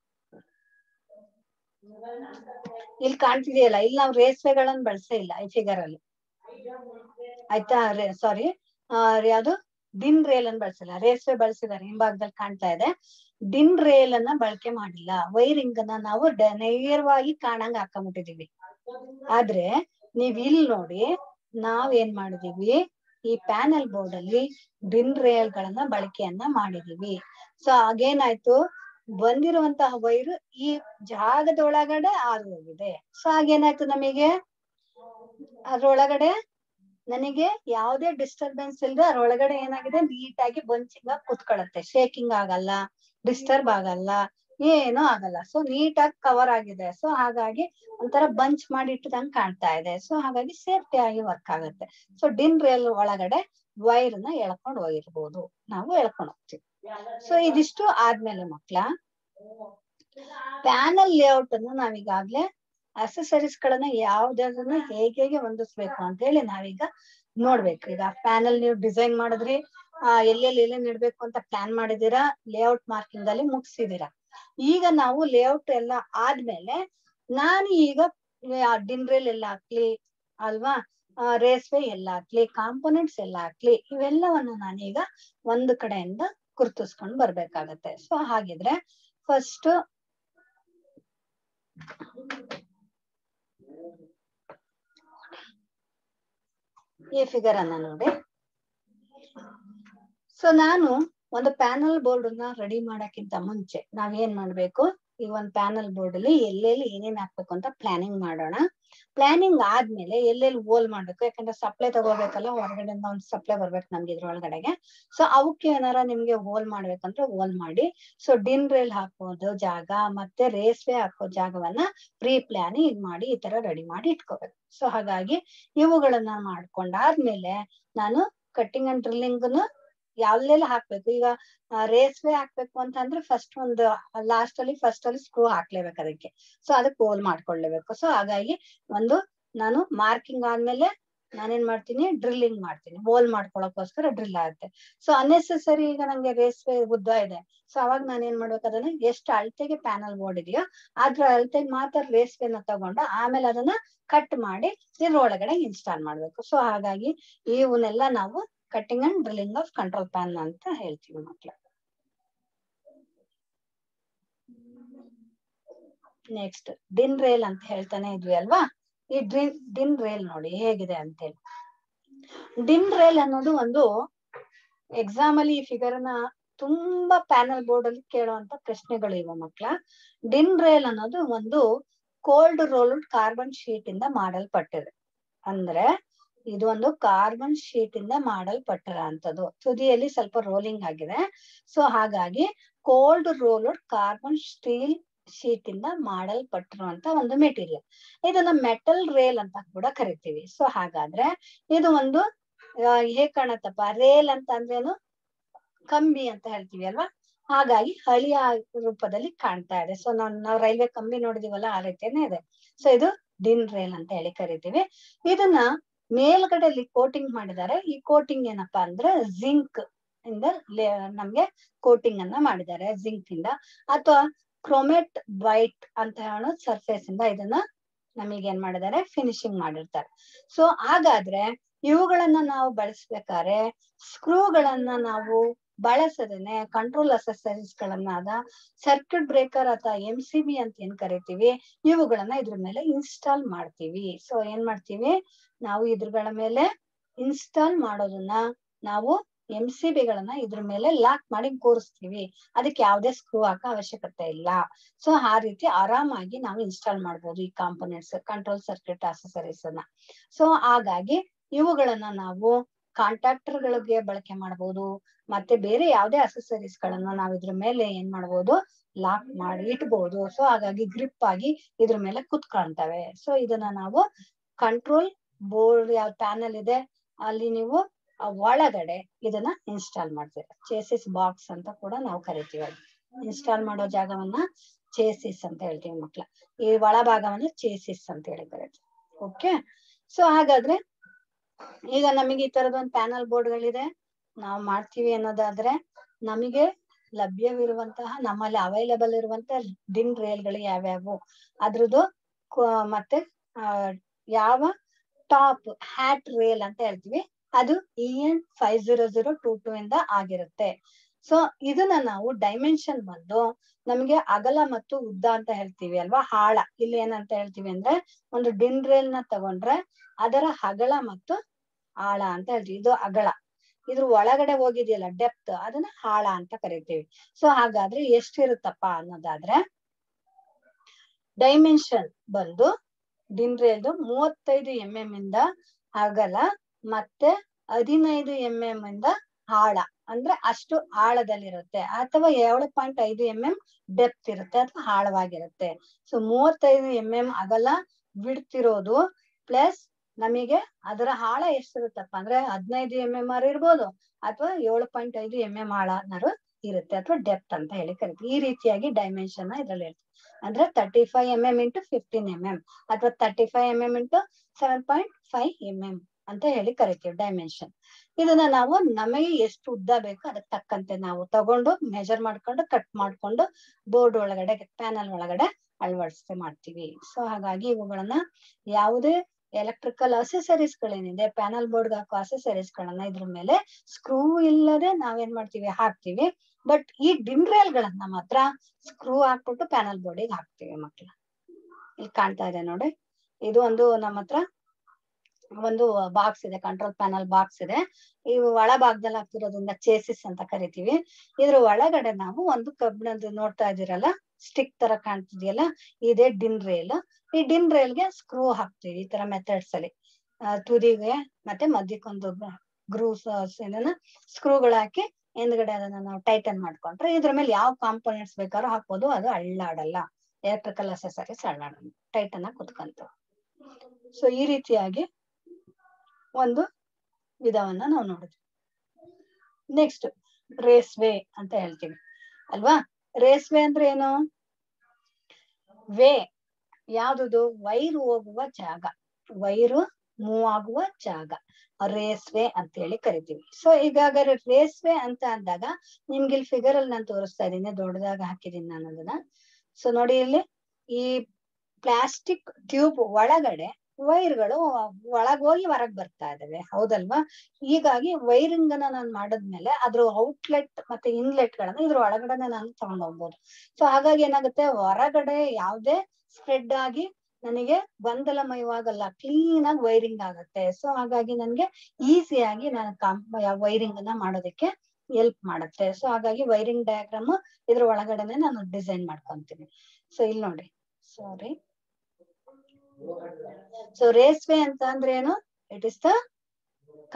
ಇಲ್ಲಿ ಕಾಣ್ತಿದೆಯಲ್ಲ ಇಲ್ಲಿ ನಾವು ರೇಸ್ವೆಗಳನ್ನ ಬಳಸೇ ಇಲ್ಲ ಈ ಫಿಗರ್ ಅಲ್ಲಿ ಆಯ್ತಾ ಸಾರಿ ಯಾವ್ದು ಡಿನ್ ರೇಲ್ ಅನ್ನ ಬಳಸಿಲ್ಲ ರೇಸ್ವೆ ಬಳಸಿದ್ದಾರೆ ಹಿಂಭಾಗದಲ್ಲಿ ಕಾಣ್ತಾ ಇದೆ ಡಿನ್ ರೇಲ್ ಅನ್ನ ಬಳಕೆ ಮಾಡಿಲ್ಲ ವೈರಿಂಗ್ ಅನ್ನ ನಾವು ನೇರವಾಗಿ ಕಾಣಂಗ್ ಹಾಕೊಂಡ್ಬಿಟ್ಟಿದೀವಿ ಆದ್ರೆ ನೀವ್ ಇಲ್ಲಿ ನೋಡಿ ನಾವ್ ಏನ್ ಮಾಡಿದೀವಿ ಈ ಪ್ಯಾನಲ್ ಬೋರ್ಡ್ ಅಲ್ಲಿ ಡಿನ್ ರೇಲ್ ಗಳನ್ನ ಬಳಕೆಯನ್ನ ಮಾಡಿದೀವಿ ಸೊ ಆಗೇನಾಯ್ತು ಬಂದಿರುವಂತಹ ವೈರು ಈ ಜಾಗದೊಳಗಡೆ ಹಾದು ಹೋಗಿದೆ ಸೊ ಆಗೇನಾಯ್ತು ನಮಗೆ ಅದ್ರೊಳಗಡೆ ನನಗೆ ಯಾವುದೇ ಡಿಸ್ಟರ್ಬೆನ್ಸ್ ಇಲ್ಲದೆ ಅದ್ರೊಳಗಡೆ ಏನಾಗಿದೆ ನೀಟಾಗಿ ಬಂಚಿಂಗ್ ಆಗಿ ಕುತ್ಕೊಳ್ಳುತ್ತೆ ಶೇಕಿಂಗ್ ಆಗಲ್ಲ ಡಿಸ್ಟರ್ಬ್ ಆಗಲ್ಲ ಏನೂ ಆಗಲ್ಲ ಸೊ ನೀಟಾಗಿ ಕವರ್ ಆಗಿದೆ ಸೊ ಹಾಗಾಗಿ ಒಂಥರ ಬಂಚ್ ಮಾಡಿ ಇಟ್ಟದಂಗ್ ಕಾಣ್ತಾ ಇದೆ ಸೊ ಹಾಗಾಗಿ ಸೇಫ್ಟಿ ಆಗಿ ವರ್ಕ್ ಆಗುತ್ತೆ ಸೊ ಡಿನ್ ರೇಲ್ ಒಳಗಡೆ ವೈರ್ ನ ಎಳ್ಕೊಂಡು ಹೋಗಿರ್ಬೋದು ನಾವು ಎಳ್ಕೊಂಡು ಹೋಗ್ತೀವಿ ಸೊ ಇದಿಷ್ಟು ಆದ್ಮೇಲೆ ಮಕ್ಳ ಪ್ಯಾನಲ್ ಲೇಔಟ್ ಅನ್ನು ನಾವೀಗಾಗ್ಲೇ ಅಸೆಸರೀಸ್ ಗಳನ್ನ ಯಾವ್ದನ್ನ ಹೇಗೆ ಹೇಗೆ ಹೊಂದಿಸ್ಬೇಕು ಅಂತ ಹೇಳಿ ನಾವೀಗ ನೋಡ್ಬೇಕು ಈಗ ಪ್ಯಾನಲ್ ನೀವು ಡಿಸೈನ್ ಮಾಡಿದ್ರಿ ಆ ಎಲ್ಲೆಲ್ಲಿ ಎಲ್ಲೆಲ್ಲಿ ಇಡ್ಬೇಕು ಅಂತ ಪ್ಲಾನ್ ಮಾಡಿದೀರಾ ಲೇಔಟ್ ಮಾರ್ಕಿಂಗ್ ಅಲ್ಲಿ ಮುಗಿಸಿದೀರಾ ಈಗ ನಾವು ಲೇಔಟ್ ಎಲ್ಲ ಆದ್ಮೇಲೆ ನಾನು ಈಗ ಡಿನ್ರೇಲ್ ಎಲ್ಲ ಹಾಕ್ಲಿ ಅಲ್ವಾ ರೇಸ್ವೆ ಎಲ್ಲ ಹಾಕ್ಲಿ ಕಾಂಪೋನೆಂಟ್ಸ್ ಎಲ್ಲ ಹಾಕ್ಲಿ ಇವೆಲ್ಲವನ್ನು ನಾನೀಗ ಒಂದು ಕಡೆಯಿಂದ ಗುರ್ತಿಸ್ಕೊಂಡ್ ಬರ್ಬೇಕಾಗತ್ತೆ ಸೊ ಹಾಗಿದ್ರೆ ಫಸ್ಟ್ ಈ ಫಿಗರ್ ಅನ್ನ ನೋಡಿ ಸೊ ನಾನು ಒಂದು ಪ್ಯಾನಲ್ ಬೋರ್ಡ್ ಅನ್ನ ರೆಡಿ ಮಾಡಕ್ಕಿಂತ ಮುಂಚೆ ನಾವ್ ಏನ್ ಮಾಡ್ಬೇಕು ಈ ಒಂದ್ ಪ್ಯಾನಲ್ ಬೋರ್ಡ್ ಅಲ್ಲಿ ಎಲ್ಲೆಲ್ಲಿ ಏನೇನ್ ಹಾಕ್ಬೇಕು ಅಂತ ಪ್ಲಾನಿಂಗ್ ಮಾಡೋಣ ಪ್ಲಾನಿಂಗ್ ಆದ್ಮೇಲೆ ಎಲ್ಲೆಲ್ಲಿ ಹೋಲ್ ಮಾಡ್ಬೇಕು ಯಾಕಂದ್ರೆ ಸಪ್ಲೈ ತಗೋಬೇಕಲ್ಲ ಹೊರಗಡೆಯಿಂದ ಒಂದ್ ಸಪ್ಲೈ ಬರ್ಬೇಕು ನಮ್ಗೆ ಇದ್ರೊಳಗಡೆಗೆ ಸೊ ಅವಕ್ಕೆ ಏನಾರ ನಿಮ್ಗೆ ಹೋಲ್ ಮಾಡ್ಬೇಕಂದ್ರೆ ಹೋಲ್ ಮಾಡಿ ಸೊ ಡಿನ್ ರೇಲ್ ಹಾಕೋದು ಜಾಗ ಮತ್ತೆ ರೇಸ್ವೆ ಹಾಕೋ ಜಾಗವನ್ನ ಪ್ರೀ ಪ್ಲಾನಿಂಗ್ ಮಾಡಿ ಈ ತರ ರೆಡಿ ಮಾಡಿ ಇಟ್ಕೋಬೇಕು ಸೊ ಹಾಗಾಗಿ ಇವುಗಳನ್ನ ಮಾಡ್ಕೊಂಡಾದ್ಮೇಲೆ ನಾನು ಕಟ್ಟಿಂಗ್ ಅಂಡ್ ಡ್ರಿಲ್ಲಿಂಗ್ ಯಾವ್ಲೆಲ್ಲ ಹಾಕ್ಬೇಕು ಈಗ ರೇಸ್ವೆ ಹಾಕ್ಬೇಕು ಅಂತ ಅಂದ್ರೆ ಫಸ್ಟ್ ಒಂದು ಲಾಸ್ಟ್ ಅಲ್ಲಿ ಫಸ್ಟ್ ಅಲ್ಲಿ ಸ್ಕ್ರೂ ಹಾಕ್ಲೇಬೇಕು ಅದಕ್ಕೆ ಸೊ ಅದಕ್ಕೆ ಹೋಲ್ ಮಾಡ್ಕೊಳ್ಳೇಬೇಕು ಸೊ ಹಾಗಾಗಿ ಒಂದು ನಾನು ಮಾರ್ಕಿಂಗ್ ಆದ್ಮೇಲೆ ನಾನೇನ್ ಮಾಡ್ತೀನಿ ಡ್ರಿಲ್ಲಿಂಗ್ ಮಾಡ್ತೀನಿ ಹೋಲ್ ಮಾಡ್ಕೊಳಕೋಸ್ಕರ ಡ್ರಿಲ್ ಆಗುತ್ತೆ ಸೊ ಅನ್ನೆಸೆಸರಿ ಈಗ ನಂಗೆ ರೇಸ್ವೆ ಉದ್ದ ಇದೆ ಸೊ ಅವಾಗ ನಾನು ಏನ್ ಮಾಡ್ಬೇಕು ಅದನ್ನ ಎಷ್ಟು ಅಳತೆಗೆ ಪ್ಯಾನಲ್ ಬೋರ್ಡ್ ಇದೆಯೋ ಅದ್ರ ಅಳತೆಗೆ ಮಾತ್ರ ರೇಸ್ವೆನ ತಗೊಂಡು ಆಮೇಲೆ ಅದನ್ನ ಕಟ್ ಮಾಡಿ ಇದ್ರೊಳಗಡೆ ಇನ್ಸ್ಟಾಲ್ ಮಾಡ್ಬೇಕು ಸೊ ಹಾಗಾಗಿ ಇವನ್ನೆಲ್ಲ ನಾವು cutting and drilling of control panel ಅಂತ ಹೇಳ್ತೀವಿ ಮಕ್ಳು ನೆಕ್ಸ್ಟ್ ಡಿನ್ ರೇಲ್ ಅಂತ ಹೇಳ್ತಾನೆ ಇದ್ವಿ ಅಲ್ವಾ ಈ ಡ್ರಿನ್ ಡಿನ್ ರೇಲ್ ನೋಡಿ ಹೇಗಿದೆ ಅಂತ ಹೇಳಿ ಡಿನ್ ರೇಲ್ ಅನ್ನೋದು ಒಂದು ಎಕ್ಸಾಮ್ ಅಲ್ಲಿ ಈ ಫಿಗರ್ ನ ತುಂಬಾ ಪ್ಯಾನಲ್ ಬೋರ್ಡ್ ಅಲ್ಲಿ ಕೇಳುವಂತ ಪ್ರಶ್ನೆಗಳು ಇವ ಮಕ್ಳ ಡಿನ್ ರೇಲ್ ಅನ್ನೋದು ಒಂದು ಕೋಲ್ಡ್ ರೋಲ್ಡ್ ಕಾರ್ಬನ್ ಶೀಟ್ ಇಂದ ಮಾಡಲ್ಪಟ್ಟಿದೆ ಅಂದ್ರೆ ಇದು ಒಂದು ಕಾರ್ಬನ್ ಶೀಟ್ ಇಂದ ಮಾಡಲ್ಪಟ್ಟಿರೋ ಅಂತದ್ದು ತುದಿಯಲ್ಲಿ ಸ್ವಲ್ಪ ರೋಲಿಂಗ್ ಆಗಿದೆ ಸೊ ಹಾಗಾಗಿ cold rolled carbon steel sheet ಇಂದ ಮಾಡಲ್ಪಟ್ಟಿರುವಂತ ಒಂದು ಮೆಟೀರಿಯಲ್ ಇದನ್ನ ಮೆಟಲ್ ರೇಲ್ ಅಂತ ಕೂಡ ಕರಿತೀವಿ ಸೊ ಹಾಗಾದ್ರೆ ಇದು ಒಂದು ಆ, ಹೇಗ್ ಕಾಣತ್ತಪ್ಪ ರೇಲ್ ಅಂತ ಅಂದ್ರೇನು ಕಂಬಿ ಅಂತ ಹೇಳ್ತೀವಿ ಅಲ್ವಾ ಹಾಗಾಗಿ ಹಳಿಯ ರೂಪದಲ್ಲಿ ಕಾಣ್ತಾ ಇದೆ ಸೊ ನಾವ್ ನಾವು ರೈಲ್ವೆ ಕಂಬಿ ನೋಡಿದೀವಲ್ಲ ಆ ರೀತಿಯೇ ಇದೆ ಸೊ ಇದು ಡಿನ್ ರೇಲ್ ಅಂತ ಹೇಳಿ ಕರಿತೀವಿ ಇದನ್ನ ಮೇಲ್ಗಡೆ ಕೋಟಿಂಗ್ ಮಾಡಿದ್ದಾರೆ ಈ ಕೋಟಿಂಗ್ ಏನಪ್ಪಾ ಅಂದ್ರೆ ಜಿಂಕ್ ಇಂದ ಲೇ- ನಮ್ಗೆ ಕೋಟಿಂಗ್ ಅನ್ನ ಮಾಡಿದ್ದಾರೆ ಜಿಂಕ್ ಇಂದ ಅಥವಾ ಕ್ರೋಮೆಟ್ ವೈಟ್ ಅಂತ ಹೇಳೋ ಸರ್ಫೇಸ್ ಇಂದ ಇದನ್ನ ನಮಗೆ ಏನ್ ಮಾಡಿದ್ದಾರೆ ಫಿನಿಶಿಂಗ್ ಮಾಡಿರ್ತಾರೆ ಸೊ ಹಾಗಾದ್ರೆ ಇವುಗಳನ್ನ ನಾವು ಬಳಸ್ಬೇಕಾದ್ರೆ ಸ್ಕ್ರೂಗಳನ್ನ ನಾವು ಬಳಸದೇನೆ ಕಂಟ್ರೋಲ್ ಅಸೆಸರೀಸ್ ಗಳನ್ನಾದ ಸರ್ಕ್ಯೂಟ್ ಬ್ರೇಕರ್ ಅಥವಾ ಎಂ ಸಿ ಬಿ ಅಂತ ಏನ್ ಕರಿತೀವಿ ಇವುಗಳನ್ನ ಇದ್ರ ಮೇಲೆ ಇನ್ಸ್ಟಾಲ್ ಮಾಡ್ತೀವಿ ಸೊ ಏನ್ ಮಾಡ್ತೀವಿ ನಾವು ಇದ್ರಗಳ ಮೇಲೆ ಇನ್ಸ್ಟಾಲ್ ಮಾಡೋದನ್ನ ನಾವು ಎಂ ಸಿ ಗಳನ್ನ ಇದ್ರ ಮೇಲೆ ಲಾಕ್ ಮಾಡಿ ಕೂರಿಸ್ತೀವಿ ಅದಕ್ಕೆ ಯಾವುದೇ ಸ್ಕ್ರೂ ಹಾಕೋ ಅವಶ್ಯಕತೆ ಇಲ್ಲ ಸೊ ಆ ರೀತಿ ಆರಾಮಾಗಿ ನಾವು ಇನ್ಸ್ಟಾಲ್ ಮಾಡ್ಬೋದು ಈ ಕಾಂಪೊನೆಂಟ್ಸ್ ಕಂಟ್ರೋಲ್ ಸರ್ಕ್ಯೂಟ್ ಅಸೆಸರೀಸ್ ಅನ್ನ ಸೊ ಹಾಗಾಗಿ ಇವುಗಳನ್ನ ನಾವು ಕಾಂಟ್ರಾಕ್ಟರ್ ಗಳಿಗೆ ಬಳಕೆ ಮಾಡಬಹುದು ಮತ್ತೆ ಬೇರೆ ಯಾವುದೇ ಅಸೆಸರೀಸ್ ಗಳನ್ನ ನಾವು ಇದ್ರ ಮೇಲೆ ಏನ್ ಮಾಡ್ಬೋದು ಲಾಕ್ ಮಾಡಿ ಇಟ್ಬಹುದು ಸೊ ಹಾಗಾಗಿ ಗ್ರಿಪ್ ಆಗಿ ಇದ್ರ ಮೇಲೆ ಕುತ್ಕೊಳ್ತವೆ ಸೊ ಇದನ್ನ ನಾವು ಕಂಟ್ರೋಲ್ ಬೋರ್ಡ್ ಯಾವ ಪ್ಯಾನಲ್ ಇದೆ ಅಲ್ಲಿ ನೀವು ಆ ಒಳಗಡೆ ಇದನ್ನ ಇನ್ಸ್ಟಾಲ್ ಮಾಡ್ತೀರಾ ಚೇಸಿಸ್ ಬಾಕ್ಸ್ ಅಂತ ಕೂಡ ನಾವು ಕರಿತೀವಿ ಇನ್ಸ್ಟಾಲ್ ಮಾಡೋ ಜಾಗವನ್ನ ಚೇಸಿಸ್ ಅಂತ ಹೇಳ್ತೀವಿ ಮಕ್ಳ ಈ ಒಳಭಾಗವನ್ನ ಚೇಸಿಸ್ ಅಂತ ಹೇಳಿ ಕರಿತೀವಿ ಓಕೆ ಸೊ ಹಾಗಾದ್ರೆ ಈಗ ನಮಗೆ ಈ ತರದ ಒಂದು ಪ್ಯಾನಲ್ ಬೋರ್ಡ್ಗಳಿದೆ ನಾವು ಮಾಡ್ತೀವಿ ಅನ್ನೋದಾದ್ರೆ ನಮಗೆ ಲಭ್ಯವಿರುವಂತಹ ನಮ್ಮಲ್ಲಿ ಅವೈಲಬಲ್ ಇರುವಂತಹ ಡಿನ್ ರೇಲ್ಗಳು ಯಾವ್ಯಾವು ಅದ್ರದ್ದು ಕ- ಮತ್ತೆ ಆ, ಯಾವ ಟಾಪ್ ಹ್ಯಾಟ್ ರೇಲ್ ಅಂತ ಹೇಳ್ತೀವಿ ಅದು E N five zero zero two two ಇಂದ ಆಗಿರುತ್ತೆ ಸೊ ಇದನ್ನ ನಾವು ಡೈಮೆನ್ಷನ್ ಬಂದು ನಮಗೆ ಅಗಲ ಮತ್ತು ಉದ್ದ ಅಂತ ಹೇಳ್ತೀವಿ ಅಲ್ವಾ ಹಾಳ ಇಲ್ಲಿ ಏನಂತ ಹೇಳ್ತೀವಿ ಅಂದ್ರೆ ಒಂದು ಡಿನ್ ರೇಲ್ ನ ತಗೊಂಡ್ರೆ ಅದರ ಅಗಲ ಮತ್ತು ಆಳ ಅಂತ ಹೇಳ್ತೀವಿ ಇದು ಅಗಲ ಇದ್ರ ಒಳಗಡೆ ಹೋಗಿದೆಯಲ್ಲ ಡೆಪ್ತ್ ಅದನ್ನ ಹಾಳ ಅಂತ ಕರಿತೀವಿ ಸೊ ಹಾಗಾದ್ರೆ ಎಷ್ಟಿರುತ್ತಪ್ಪ ಅನ್ನೋದಾದ್ರೆ ಡೈಮೆನ್ಷನ್ ಬಂದು ಡಿನ್ ರೇಲ್ದು ಮೂವತ್ತೈದು ಎಂ ಎಂ ಇಂದ ಅಗಲ ಮತ್ತೆ ಹದಿನೈದು ಎಂ ಎಂ ಇಂದ ಆಳ ಅಂದ್ರೆ ಅಷ್ಟು ಆಳದಲ್ಲಿರುತ್ತೆ ಅಥವಾ ಏಳು ಪಾಯಿಂಟ್ ಐದು ಎಂ ಎಂ ಡೆಪ್ತ್ ಇರುತ್ತೆ ಅಥವಾ ಆಳವಾಗಿರುತ್ತೆ ಸೊ ಮೂವತ್ತೈದು ಎಂ ಎಂ ಅಗಲ ಬಿಡ್ತಿರೋದು ಪ್ಲಸ್ ನಮಗೆ ಅದರ ಆಳ ಎಷ್ಟಿರುತ್ತಪ್ಪ ಅಂದ್ರೆ ಹದಿನೈದು ಎಂ ಎಂ ಆರ್ ಇರ್ಬೋದು ಅಥವಾ ಏಳು ಪಾಯಿಂಟ್ ಐದು ಎಂ ಎಂ ಆಳನಾರು ಇರುತ್ತೆ ಅಥವಾ ಡೆಪ್ತ್ ಅಂತ ಹೇಳಿ ಕರಿತೀವಿ ಈ ರೀತಿಯಾಗಿ ಡೈಮೆನ್ಷನ್ ಇದ್ರಲ್ಲಿ ಹೇಳ್ತೀವಿ ಅಂದ್ರೆ thirty five M M into fifteen M M ಅಥವಾ thirty five M M into seven point five M M ಅಂತ ಹೇಳಿ ಕರಿತೀವಿ ಡೈಮೆನ್ಷನ್ ಇದನ್ನ ನಾವು ನಮಗೆ ಎಷ್ಟು ಉದ್ದ ಬೇಕು ಅದಕ್ಕೆ ತಕ್ಕಂತೆ ನಾವು ತಗೊಂಡು ಮೆಜರ್ ಮಾಡ್ಕೊಂಡು ಕಟ್ ಮಾಡ್ಕೊಂಡು ಬೋರ್ಡ್ ಒಳಗಡೆ ಪ್ಯಾನಲ್ ಒಳಗಡೆ ಅಳವಡಿಸಿ ಮಾಡ್ತೀವಿ ಸೊ ಹಾಗಾಗಿ ಇವುಗಳನ್ನ ಯಾವುದೇ ಎಲೆಕ್ಟ್ರಿಕಲ್ ಅಸೆಸರೀಸ್ ಗಳೇನಿದೆ ಪ್ಯಾನಲ್ ಬೋರ್ಡ್ ಹಾಕೋ ಅಸೆಸರೀಸ್ ಗಳನ್ನ ಇದ್ರ ಮೇಲೆ ಸ್ಕ್ರೂ ಇಲ್ಲದೆ ನಾವೇನ್ ಮಾಡ್ತೀವಿ ಹಾಕ್ತಿವಿ ಬಟ್ ಈ ಡಿನ್ ರೇಲ್ ಗಳನ್ನ ಮಾತ್ರ ಸ್ಕ್ರೂ ಹಾಕ್ಬಿಟ್ಟು ಪ್ಯಾನಲ್ ಬೋರ್ಡಿಗೆ ಹಾಕ್ತಿವಿ ಮಕ್ಳ ಇಲ್ಲಿ ಕಾಣ್ತಾ ಇದೆ ನೋಡಿ ಇದು ಒಂದು ನಮ್ಮ ಹತ್ರ ಒಂದು ಬಾಕ್ಸ್ ಇದೆ ಕಂಟ್ರೋಲ್ ಪ್ಯಾನಲ್ ಬಾಕ್ಸ್ ಇದೆ ಈ ಒಳ ಭಾಗದಲ್ಲಿ ಹಾಕ್ತಿರೋದ್ರಿಂದ ಚೇಸಿಸ್ ಅಂತ ಕರಿತೀವಿ ಇದ್ರ ಒಳಗಡೆ ನಾವು ಒಂದು ಕಬ್ಬಿಣದ ನೋಡ್ತಾ ಇದೀರಲ್ಲ ಸ್ಟಿಕ್ ತರ ಕಾಣ್ತಿದ್ಯಲ್ಲ ಇದೇ ಡಿನ್ ರೇಲ್ ಈ ಡಿನ್ ರೇಲ್ಗೆ ಸ್ಕ್ರೂ ಹಾಕ್ತಿವಿ ಈ ತರ ಮೆಥಡ್ಸ್ ಅಲ್ಲಿ ಆ, ತುದಿಗೆ ಮತ್ತೆ ಮಧ್ಯಕ್ಕೊಂದು ಗ್ರೂಸ್ ಏನನ್ನ ಸ್ಕ್ರೂಗಳು ಹಾಕಿ ಹಿಂದ್ಗಡೆ ಅದನ್ನ ನಾವು ಟೈಟನ್ ಮಾಡ್ಕೊಂಡ್ರೆ ಇದ್ರ ಮೇಲೆ ಯಾವ ಕಾಂಪೋನೆಂಟ್ಸ್ ಬೇಕಾದ್ರೂ ಹಾಕ್ಬೋದು ಅದು ಅಳ್ಳಾಡಲ್ಲ ಎಲೆಕ್ಟ್ರಿಕಲ್ ಅಸೆಸರೀಸ್ ಅಳ್ಳಾಡಲ್ಲ ಟೈಟನ್ ಆಗಿ ಕುತ್ಕಂತ ಸೊ ಈ ರೀತಿಯಾಗಿ ಒಂದು ವಿಧವನ್ನ ನಾವು ನೋಡಿದ್ವಿ ನೆಕ್ಸ್ಟ್ ರೇಸ್ ವೇ ಅಂತ ಹೇಳ್ತೀವಿ ಅಲ್ವಾ ರೇಸ್ ವೇ ಅಂದ್ರೆ ಏನು ವೇ ಯಾವ್ದು ವೈರ್ ಹೋಗುವ ಜಾಗ ವೈರು ಮೂವ್ ಆಗುವ ಜಾಗ ರೇಸ್ ವೇ ಅಂತ ಹೇಳಿ ಕರಿತೀವಿ ಸೊ ಈಗ ರೇಸ್ ವೇ ಅಂತ ಅಂದಾಗ ನಿಮ್ಗೆ ಇಲ್ಲಿ ಫಿಗರ್ ಅಲ್ಲಿ ನಾನು ತೋರಿಸ್ತಾ ಇದ್ದೀನಿ ದೊಡ್ಡದಾಗ ಹಾಕಿದೀನಿ ನಾನು ಅದನ್ನ ಸೊ ನೋಡಿ ಇಲ್ಲಿ ಈ ಪ್ಲಾಸ್ಟಿಕ್ ಟ್ಯೂಬ್ ಒಳಗಡೆ ವೈರ್ಗಳು ಒಳಗ್ ಹೋಗಿ ಹೊರಗ್ ಬರ್ತಾ ಇದಾವೆ ಹೌದಲ್ವಾ ಹೀಗಾಗಿ ವೈರಿಂಗ್ ಅನ್ನ ನಾನು ಮಾಡದ್ಮೇಲೆ ಅದ್ರ ಔಟ್ಲೆಟ್ ಮತ್ತೆ ಇನ್ಲೆಟ್ ಗಳನ್ನ ಇದ್ರ ಒಳಗಡೆನೆ ನಾನು ತಗೊಂಡ್ ಹೋಗ್ಬೋದು ಸೊ ಹಾಗಾಗಿ ಏನಾಗುತ್ತೆ ಹೊರಗಡೆ ಯಾವ್ದೇ ಸ್ಪ್ರೆಡ್ ಆಗಿ ನನಗೆ ಗೊಂದಲಮಯವಾಗಲ್ಲ ಕ್ಲೀನ್ ಆಗಿ ವೈರಿಂಗ್ ಆಗುತ್ತೆ ಸೊ ಹಾಗಾಗಿ ನನ್ಗೆ ಈಸಿಯಾಗಿ ನಾನು ವೈರಿಂಗ್ ಅನ್ನ ಮಾಡೋದಕ್ಕೆ ಹೆಲ್ಪ್ ಮಾಡುತ್ತೆ ಸೊ ಹಾಗಾಗಿ ವೈರಿಂಗ್ ಡಯಾಗ್ರಾಮ್ ಇದ್ರ ಒಳಗಡೆನೆ ನಾನು ಡಿಸೈನ್ ಮಾಡ್ಕೊಂತೀನಿ ಸೊ ಇಲ್ಲಿ ನೋಡಿ ಸಾರಿ ಸೊ ರೇಸ್ವೇ ಅಂತ ಅಂದ್ರೆ ಏನು ಇಟ್ ಇಸ್ ದ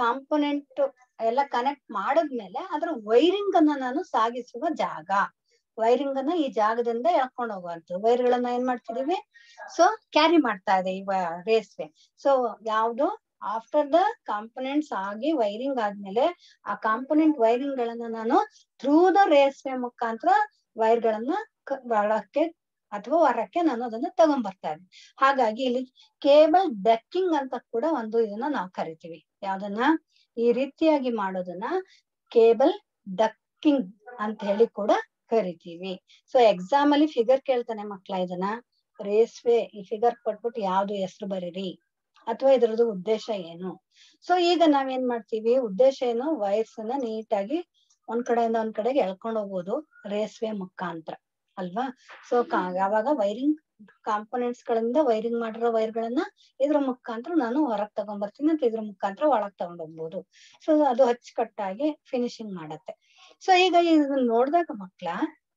ಕಾಂಪೊನೆಂಟ್ ಎಲ್ಲ ಕನೆಕ್ಟ್ ಮಾಡದ್ಮೇಲೆ ಅದ್ರ ವೈರಿಂಗ್ ಅನ್ನ ನಾನು ಸಾಗಿಸುವ ಜಾಗ ವೈರಿಂಗ್ ಅನ್ನ ಈ ಜಾಗದಿಂದ ಎಳ್ಕೊಂಡು ಹೋಗುವಂತ ವೈರ್ಗಳನ್ನ ಏನ್ ಮಾಡ್ತಿದೀವಿ ಸೊ ಕ್ಯಾರಿ ಮಾಡ್ತಾ ಇದೆ ಇವ ರೇಸ್ವೆ ಸೊ ಯಾವ್ದು ಆಫ್ಟರ್ ದ ಕಾಂಪೊನೆಂಟ್ಸ್ ಆಗಿ ವೈರಿಂಗ್ ಆದ್ಮೇಲೆ ಆ ಕಾಂಪೊನೆಂಟ್ ವೈರಿಂಗ್ ಗಳನ್ನ ನಾನು ಥ್ರೂ ದ ರೇಸ್ವೆ ಮುಖಾಂತರ ವೈರ್ ಗಳನ್ನ ಒಳಕ್ಕೆ ಅಥವಾ ಹೊರಕ್ಕೆ ನಾನು ಅದನ್ನ ತಗೊಂಡ್ ಬರ್ತಾ ಇದ್ದೀನಿ ಹಾಗಾಗಿ ಇಲ್ಲಿ ಕೇಬಲ್ ಡಕ್ಕಿಂಗ್ ಅಂತ ಕೂಡ ಒಂದು ಇದನ್ನ ನಾವು ಕರಿತೀವಿ ಯಾವ್ದನ್ನ ಈ ರೀತಿಯಾಗಿ ಮಾಡೋದನ್ನ ಕೇಬಲ್ ಡಕ್ಕಿಂಗ್ ಅಂತ ಹೇಳಿ ಕೂಡ ಕರಿತೀವಿ ಸೊ ಎಕ್ಸಾಮ್ ಅಲ್ಲಿ ಫಿಗರ್ ಕೇಳ್ತಾನೆ ಮಕ್ಳ ಇದನ್ನ ರೇಸ್ವೆ ಈ ಫಿಗರ್ ಕೊಟ್ಬಿಟ್ಟು ಯಾವ್ದು ಹೆಸರು ಬರೀರಿ ಅಥವಾ ಇದ್ರದ್ದು ಉದ್ದೇಶ ಏನು ಸೊ ಈಗ ನಾವೇನ್ ಮಾಡ್ತೀವಿ ಉದ್ದೇಶ ಏನು ವೈರ್ಸ್ ಅನ್ನ ನೀಟಾಗಿ ಒಂದ್ ಕಡೆಯಿಂದ ಒಂದ್ ಕಡೆಗೆ ಎಳ್ಕೊಂಡ್ ಹೋಗ್ಬೋದು ರೇಸ್ವೆ ಮುಖಾಂತರ ಅಲ್ವಾ ಸೊ ಯಾವಾಗ ವೈರಿಂಗ್ ಕಾಂಪೊನೆಂಟ್ಸ್ ಗಳಿಂದ ವೈರಿಂಗ್ ಮಾಡಿರೋ ವೈರ್ ಗಳನ್ನ ಇದ್ರ ಮುಖಾಂತರ ನಾನು ಹೊರಗ್ ತಗೊಂಡ್ ಬರ್ತೀನಿ ಅಂತ ಇದ್ರ ಮುಖಾಂತರ ಒಳಗ್ ತಗೊಂಡ್ ಹೋಗ್ಬೋದು ಸೊ ಅದು ಅಚ್ಚುಕಟ್ಟಾಗಿ ಫಿನಿಶಿಂಗ್ ಮಾಡತ್ತೆ ಸೊ ಈಗ ಇದನ್ನ ನೋಡಿದಾಗ ಮಕ್ಳ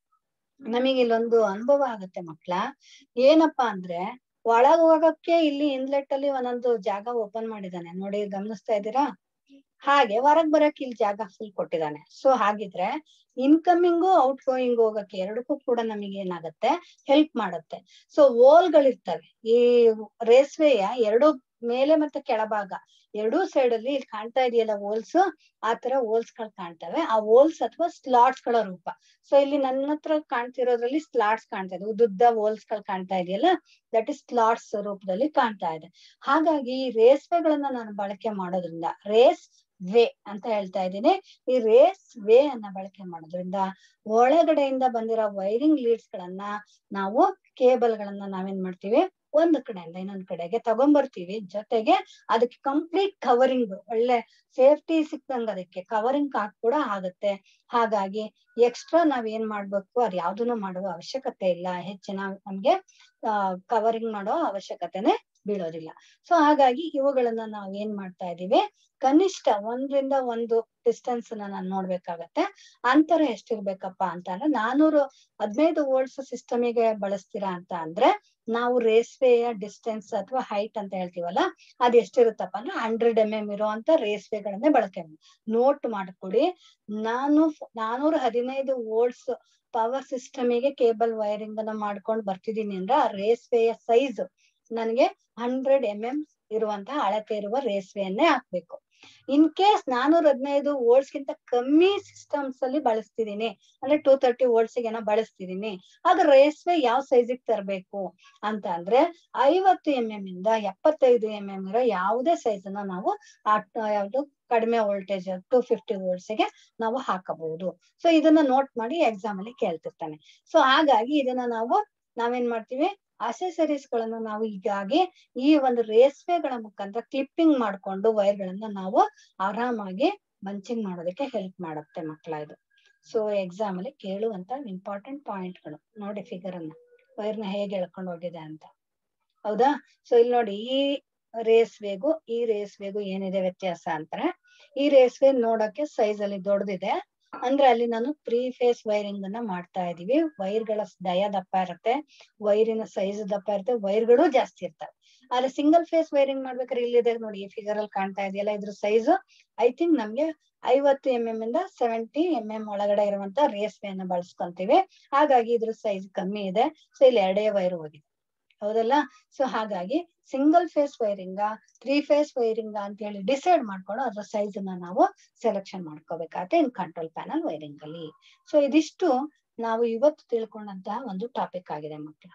ನಮಗೆ ಇಲ್ಲೊಂದು ಅನುಭವ ಆಗತ್ತೆ ಮಕ್ಳ ಏನಪ್ಪಾ ಅಂದ್ರೆ ಒಳಗ್ ಹೋಗಕ್ಕೆ ಇಲ್ಲಿ ಇನ್ಲೆಟ್ ಅಲ್ಲಿ ಒಂದೊಂದು ಜಾಗ ಓಪನ್ ಮಾಡಿದಾನೆ ನೋಡಿ ಗಮನಿಸ್ತಾ ಇದ್ದೀರಾ ಹಾಗೆ ಹೊರಗ್ ಬರಕ್ ಇಲ್ಲಿ ಜಾಗ ಫುಲ್ ಕೊಟ್ಟಿದ್ದಾನೆ ಸೊ ಹಾಗಿದ್ರೆ ಇನ್ಕಮಿಂಗು ಔಟ್ ಗೋಯಿಂಗ್ ಹೋಗಕ್ಕೆ ಎರಡಕ್ಕೂ ಕೂಡ ನಮಗೆ ಏನಾಗತ್ತೆ ಹೆಲ್ಪ್ ಮಾಡತ್ತೆ ಸೊ ಓಲ್ಗಳಿರ್ತವೆ ಈ ರೇಸ್ವೆಯ ಎರಡು ಮೇಲೆ ಮತ್ತೆ ಕೆಳಭಾಗ ಎರಡೂ ಸೈಡ್ ಅಲ್ಲಿ ಇಲ್ಲಿ ಕಾಣ್ತಾ ಇದೆಯಲ್ಲ ಓಲ್ಸ್ ಆ ತರ ಓಲ್ಸ್ ಗಳು ಕಾಣ್ತವೆ ಆ ಓಲ್ಸ್ ಅಥವಾ ಸ್ಲಾಟ್ಸ್ ಗಳ ರೂಪ ಸೊ ಇಲ್ಲಿ ನನ್ನ ಹತ್ರ ಕಾಣ್ತಿರೋದ್ರಲ್ಲಿ ಸ್ಲಾಟ್ಸ್ ಕಾಣ್ತಾ ಇದೆ ಉದ್ದುದ್ದ ಓಲ್ಸ್ ಗಳು ಕಾಣ್ತಾ ಇದೆಯಲ್ಲ ದಟ್ ಇಸ್ ಸ್ಲಾಟ್ಸ್ ರೂಪದಲ್ಲಿ ಕಾಣ್ತಾ ಇದೆ ಹಾಗಾಗಿ ಈ ರೇಸ್ವೆಗಳನ್ನ ನಾನು ಬಳಕೆ ಮಾಡೋದ್ರಿಂದ ರೇಸ್ ವೇ ಅಂತ ಹೇಳ್ತಾ ಇದ್ದೀನಿ ಈ ರೇಸ್ ವೇ ಅನ್ನ ಬಳಕೆ ಮಾಡೋದ್ರಿಂದ ಒಳಗಡೆಯಿಂದ ಬಂದಿರೋ ವೈರಿಂಗ್ ಲೀಡ್ಸ್ ಗಳನ್ನ ನಾವು ಕೇಬಲ್ ಗಳನ್ನ ನಾವೇನ್ ಮಾಡ್ತೀವಿ ಒಂದು ಕಡೆಯಿಂದ ಇನ್ನೊಂದ್ ಕಡೆಗೆ ತಗೊಂಡ್ಬರ್ತೀವಿ ಜೊತೆಗೆ ಅದಕ್ಕೆ ಕಂಪ್ಲೀಟ್ ಕವರಿಂಗ್ ಒಳ್ಳೆ ಸೇಫ್ಟಿ ಸಿಕ್ದಂಗ ಅದಕ್ಕೆ ಕವರಿಂಗ್ ಕೂಡ ಆಗುತ್ತೆ ಹಾಗಾಗಿ ಎಕ್ಸ್ಟ್ರಾ ನಾವ್ ಏನ್ ಮಾಡ್ಬೇಕು ಅದ್ ಯಾವ್ದನ್ನು ಮಾಡುವ ಅವಶ್ಯಕತೆ ಇಲ್ಲ ಹೆಚ್ಚಿನ ನಮ್ಗೆ ಆ ಕವರಿಂಗ್ ಮಾಡೋ ಅವಶ್ಯಕತೆನೆ ಬೀಳೋದಿಲ್ಲ ಸೊ ಹಾಗಾಗಿ ಇವುಗಳನ್ನ ನಾವ್ ಏನ್ ಮಾಡ್ತಾ ಇದೀವಿ ಕನಿಷ್ಠ ಒಂದ್ರಿಂದ ಒಂದು ಡಿಸ್ಟೆನ್ಸ್ ನ ನಾನ್ ನೋಡ್ಬೇಕಾಗತ್ತೆ ಅಂತರ ಎಷ್ಟಿರ್ಬೇಕಪ್ಪ ಅಂತ ಅಂದ್ರೆ ನಾನೂರು ಹದಿನೈದು ವೋಲ್ಟ್ಸ್ ಸಿಸ್ಟಮಿಗೆ ಬಳಸ್ತೀರಾ ಅಂತ ಅಂದ್ರೆ ನಾವು ರೇಸ್ವೆಯ ಡಿಸ್ಟೆನ್ಸ್ ಅಥವಾ ಹೈಟ್ ಅಂತ ಹೇಳ್ತೀವಲ್ಲ ಅದ್ ಎಷ್ಟಿರುತ್ತಪ್ಪ ಅಂದ್ರೆ ಹಂಡ್ರೆಡ್ ಎಂ ಎಂ ಇರುವಂತ ರೇಸ್ವೆಗಳನ್ನೇ ಬಳಕೆ ನೋಟ್ ಮಾಡ್ಕೊಡಿ ನಾನು ನಾನೂರ ಹದಿನೈದು ವೋಲ್ಟ್ಸ್ ಪವರ್ ಸಿಸ್ಟಮಿಗೆ ಕೇಬಲ್ ವೈರಿಂಗ್ ಅನ್ನ ಮಾಡ್ಕೊಂಡು ಬರ್ತಿದೀನಿ ಅಂದ್ರೆ ಆ ರೇಸ್ವೆಯ ಸೈಜ್ ನನಗೆ ಹಂಡ್ರೆಡ್ ಎಂ ಎಂ ಇರುವಂತಹ ಅಳತೆ ಇರುವ ರೇಸ್ವೆಯನ್ನೇ ಹಾಕ್ಬೇಕು ಇನ್ ಕೇಸ್ ನಾನೂರ ಹದಿನೈದು ವೋಲ್ಟ್ಸ್ ಗಿಂತ ಕಮ್ಮಿ ಸಿಸ್ಟಮ್ಸ್ ಅಲ್ಲಿ ಬಳಸ್ತಿದೀನಿ ಅಂದ್ರೆ ಟೂ ತರ್ಟಿ ವೋಲ್ಟ್ಸ್ ಏನೋ ಬಳಸ್ತಿದೀನಿ ಆಗ ರೇಸ್ವೆ ಯಾವ ಸೈಜಿಗೆ ತರಬೇಕು ಅಂತ ಅಂದ್ರೆ ಐವತ್ತು ಎಂ ಎಂ ಇಂದ ಎಪ್ಪತ್ತೈದು ಎಂ ಎಂ ಇರೋ ಯಾವುದೇ ಸೈಜ್ ಅನ್ನ ನಾವು ಯಾವ್ದು ಕಡಿಮೆ ವೋಲ್ಟೇಜ್ ಟೂ ಫಿಫ್ಟಿ ವೋಲ್ಟ್ಸ್ ಗೆ ನಾವು ಹಾಕಬಹುದು ಸೊ ಇದನ್ನ ನೋಟ್ ಮಾಡಿ ಎಕ್ಸಾಮ್ ಅಲ್ಲಿ ಕೇಳ್ತಿರ್ತಾನೆ ಸೊ ಹಾಗಾಗಿ ಇದನ್ನ ನಾವು ನಾವೇನ್ ಮಾಡ್ತೀವಿ ಅಸೆಸರೀಸ್ ಗಳನ್ನ ನಾವು ಹೀಗಾಗಿ ಈ ಒಂದು ರೇಸ್ವೆಗಳ ಮುಖಾಂತರ ಕ್ಲಿಪ್ಪಿಂಗ್ ಮಾಡ್ಕೊಂಡು ವೈರ್ ಗಳನ್ನ ನಾವು ಆರಾಮಾಗಿ ಬಂಚಿಂಗ್ ಮಾಡೋದಕ್ಕೆ ಹೆಲ್ಪ್ ಮಾಡುತ್ತೆ ಮಕ್ಕಳ ಇದು ಸೊ ಎಕ್ಸಾಮ್ ಅಲ್ಲಿ ಕೇಳುವಂತ ಇಂಪಾರ್ಟೆಂಟ್ ಪಾಯಿಂಟ್ ಗಳು ನೋಡಿ ಫಿಗರ್ ಅನ್ನ ವೈರ್ ನ ಹೇಗೆ ಎಳ್ಕೊಂಡು ಹೋಗಿದೆ ಅಂತ ಹೌದಾ ಸೊ ಇಲ್ಲಿ ನೋಡಿ ಈ ರೇಸ್ ವೇಗು ಈ ರೇಸ್ ವೇಗು ಏನಿದೆ ವ್ಯತ್ಯಾಸ ಅಂತಾರೆ ಈ ರೇಸ್ ವೇ ನೋಡಕ್ಕೆ ಸೈಜ್ ಅಲ್ಲಿ ದೊಡ್ಡದಿದೆ ಅಂದ್ರೆ ಅಲ್ಲಿ ನಾನು ತ್ರೀ ಫೇಸ್ ವೈರಿಂಗ್ ಅನ್ನ ಮಾಡ್ತಾ ಇದೀವಿ ವೈರ್ ಗಳ ದಯ ದಪ್ಪ ಇರುತ್ತೆ ವೈರಿನ ಸೈಜ್ ದಪ್ಪ ಇರುತ್ತೆ ವೈರ್ಗಳು ಜಾಸ್ತಿ ಇರ್ತವೆ ಆದ್ರೆ ಸಿಂಗಲ್ ಫೇಸ್ ವೈರಿಂಗ್ ಮಾಡ್ಬೇಕಾದ್ರೆ ಇಲ್ಲಿದೆ ನೋಡಿ ಈ ಫಿಗರ್ ಅಲ್ಲಿ ಕಾಣ್ತಾ ಇದೆಯಲ್ಲ ಇದ್ರ ಸೈಜ್ ಐ ಥಿಂಕ್ ನಮ್ಗೆ ಐವತ್ತು ಎಂ ಎಂ ಇಂದ ಸೆವೆಂಟಿ ಎಂ ಎಂ ಒಳಗಡೆ ಇರುವಂತ ರೇಸ್ವೆಯನ್ನ ಬಳಸ್ಕೊಂತೀವಿ ಹಾಗಾಗಿ ಇದ್ರ ಸೈಜ್ ಕಮ್ಮಿ ಇದೆ ಸೊ ಇಲ್ಲಿ ಎರಡೇ ವೈರ್ ಹೋಗಿದೆ ಹೌದಲ್ಲ ಸೊ ಹಾಗಾಗಿ single phase wiring three phase wiring ಅಂತ ಹೇಳಿ ಡಿಸೈಡ್ ಮಾಡ್ಕೊಂಡು ಅದ್ರ ಸೈಜ್ ನ ನಾವು ಸೆಲೆಕ್ಷನ್ ಮಾಡ್ಕೋಬೇಕಾಗತ್ತೆ ಇನ್ ಕಂಟ್ರೋಲ್ ಪ್ಯಾನಲ್ ವೈರಿಂಗ್ ಅಲ್ಲಿ ಸೊ ಇದಿಷ್ಟು ನಾವು ಇವತ್ತು ತಿಳ್ಕೊಂಡಂತಹ ಒಂದು ಟಾಪಿಕ್ ಆಗಿದೆ ಮಕ್ಕಳ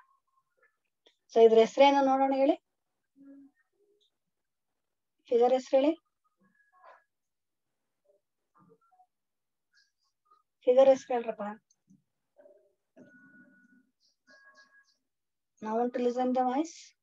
ಸೊ ಇದ್ರ ಹೆಸರೇನು ನೋಡೋಣ ಹೇಳಿ ಫಿಗರ್ ಹೆಸರು ಹೇಳಿ ಫಿಗರ್ ಹೆಸರು ಹೇಳ್ರಪ್ಪ Now want to listen the voice.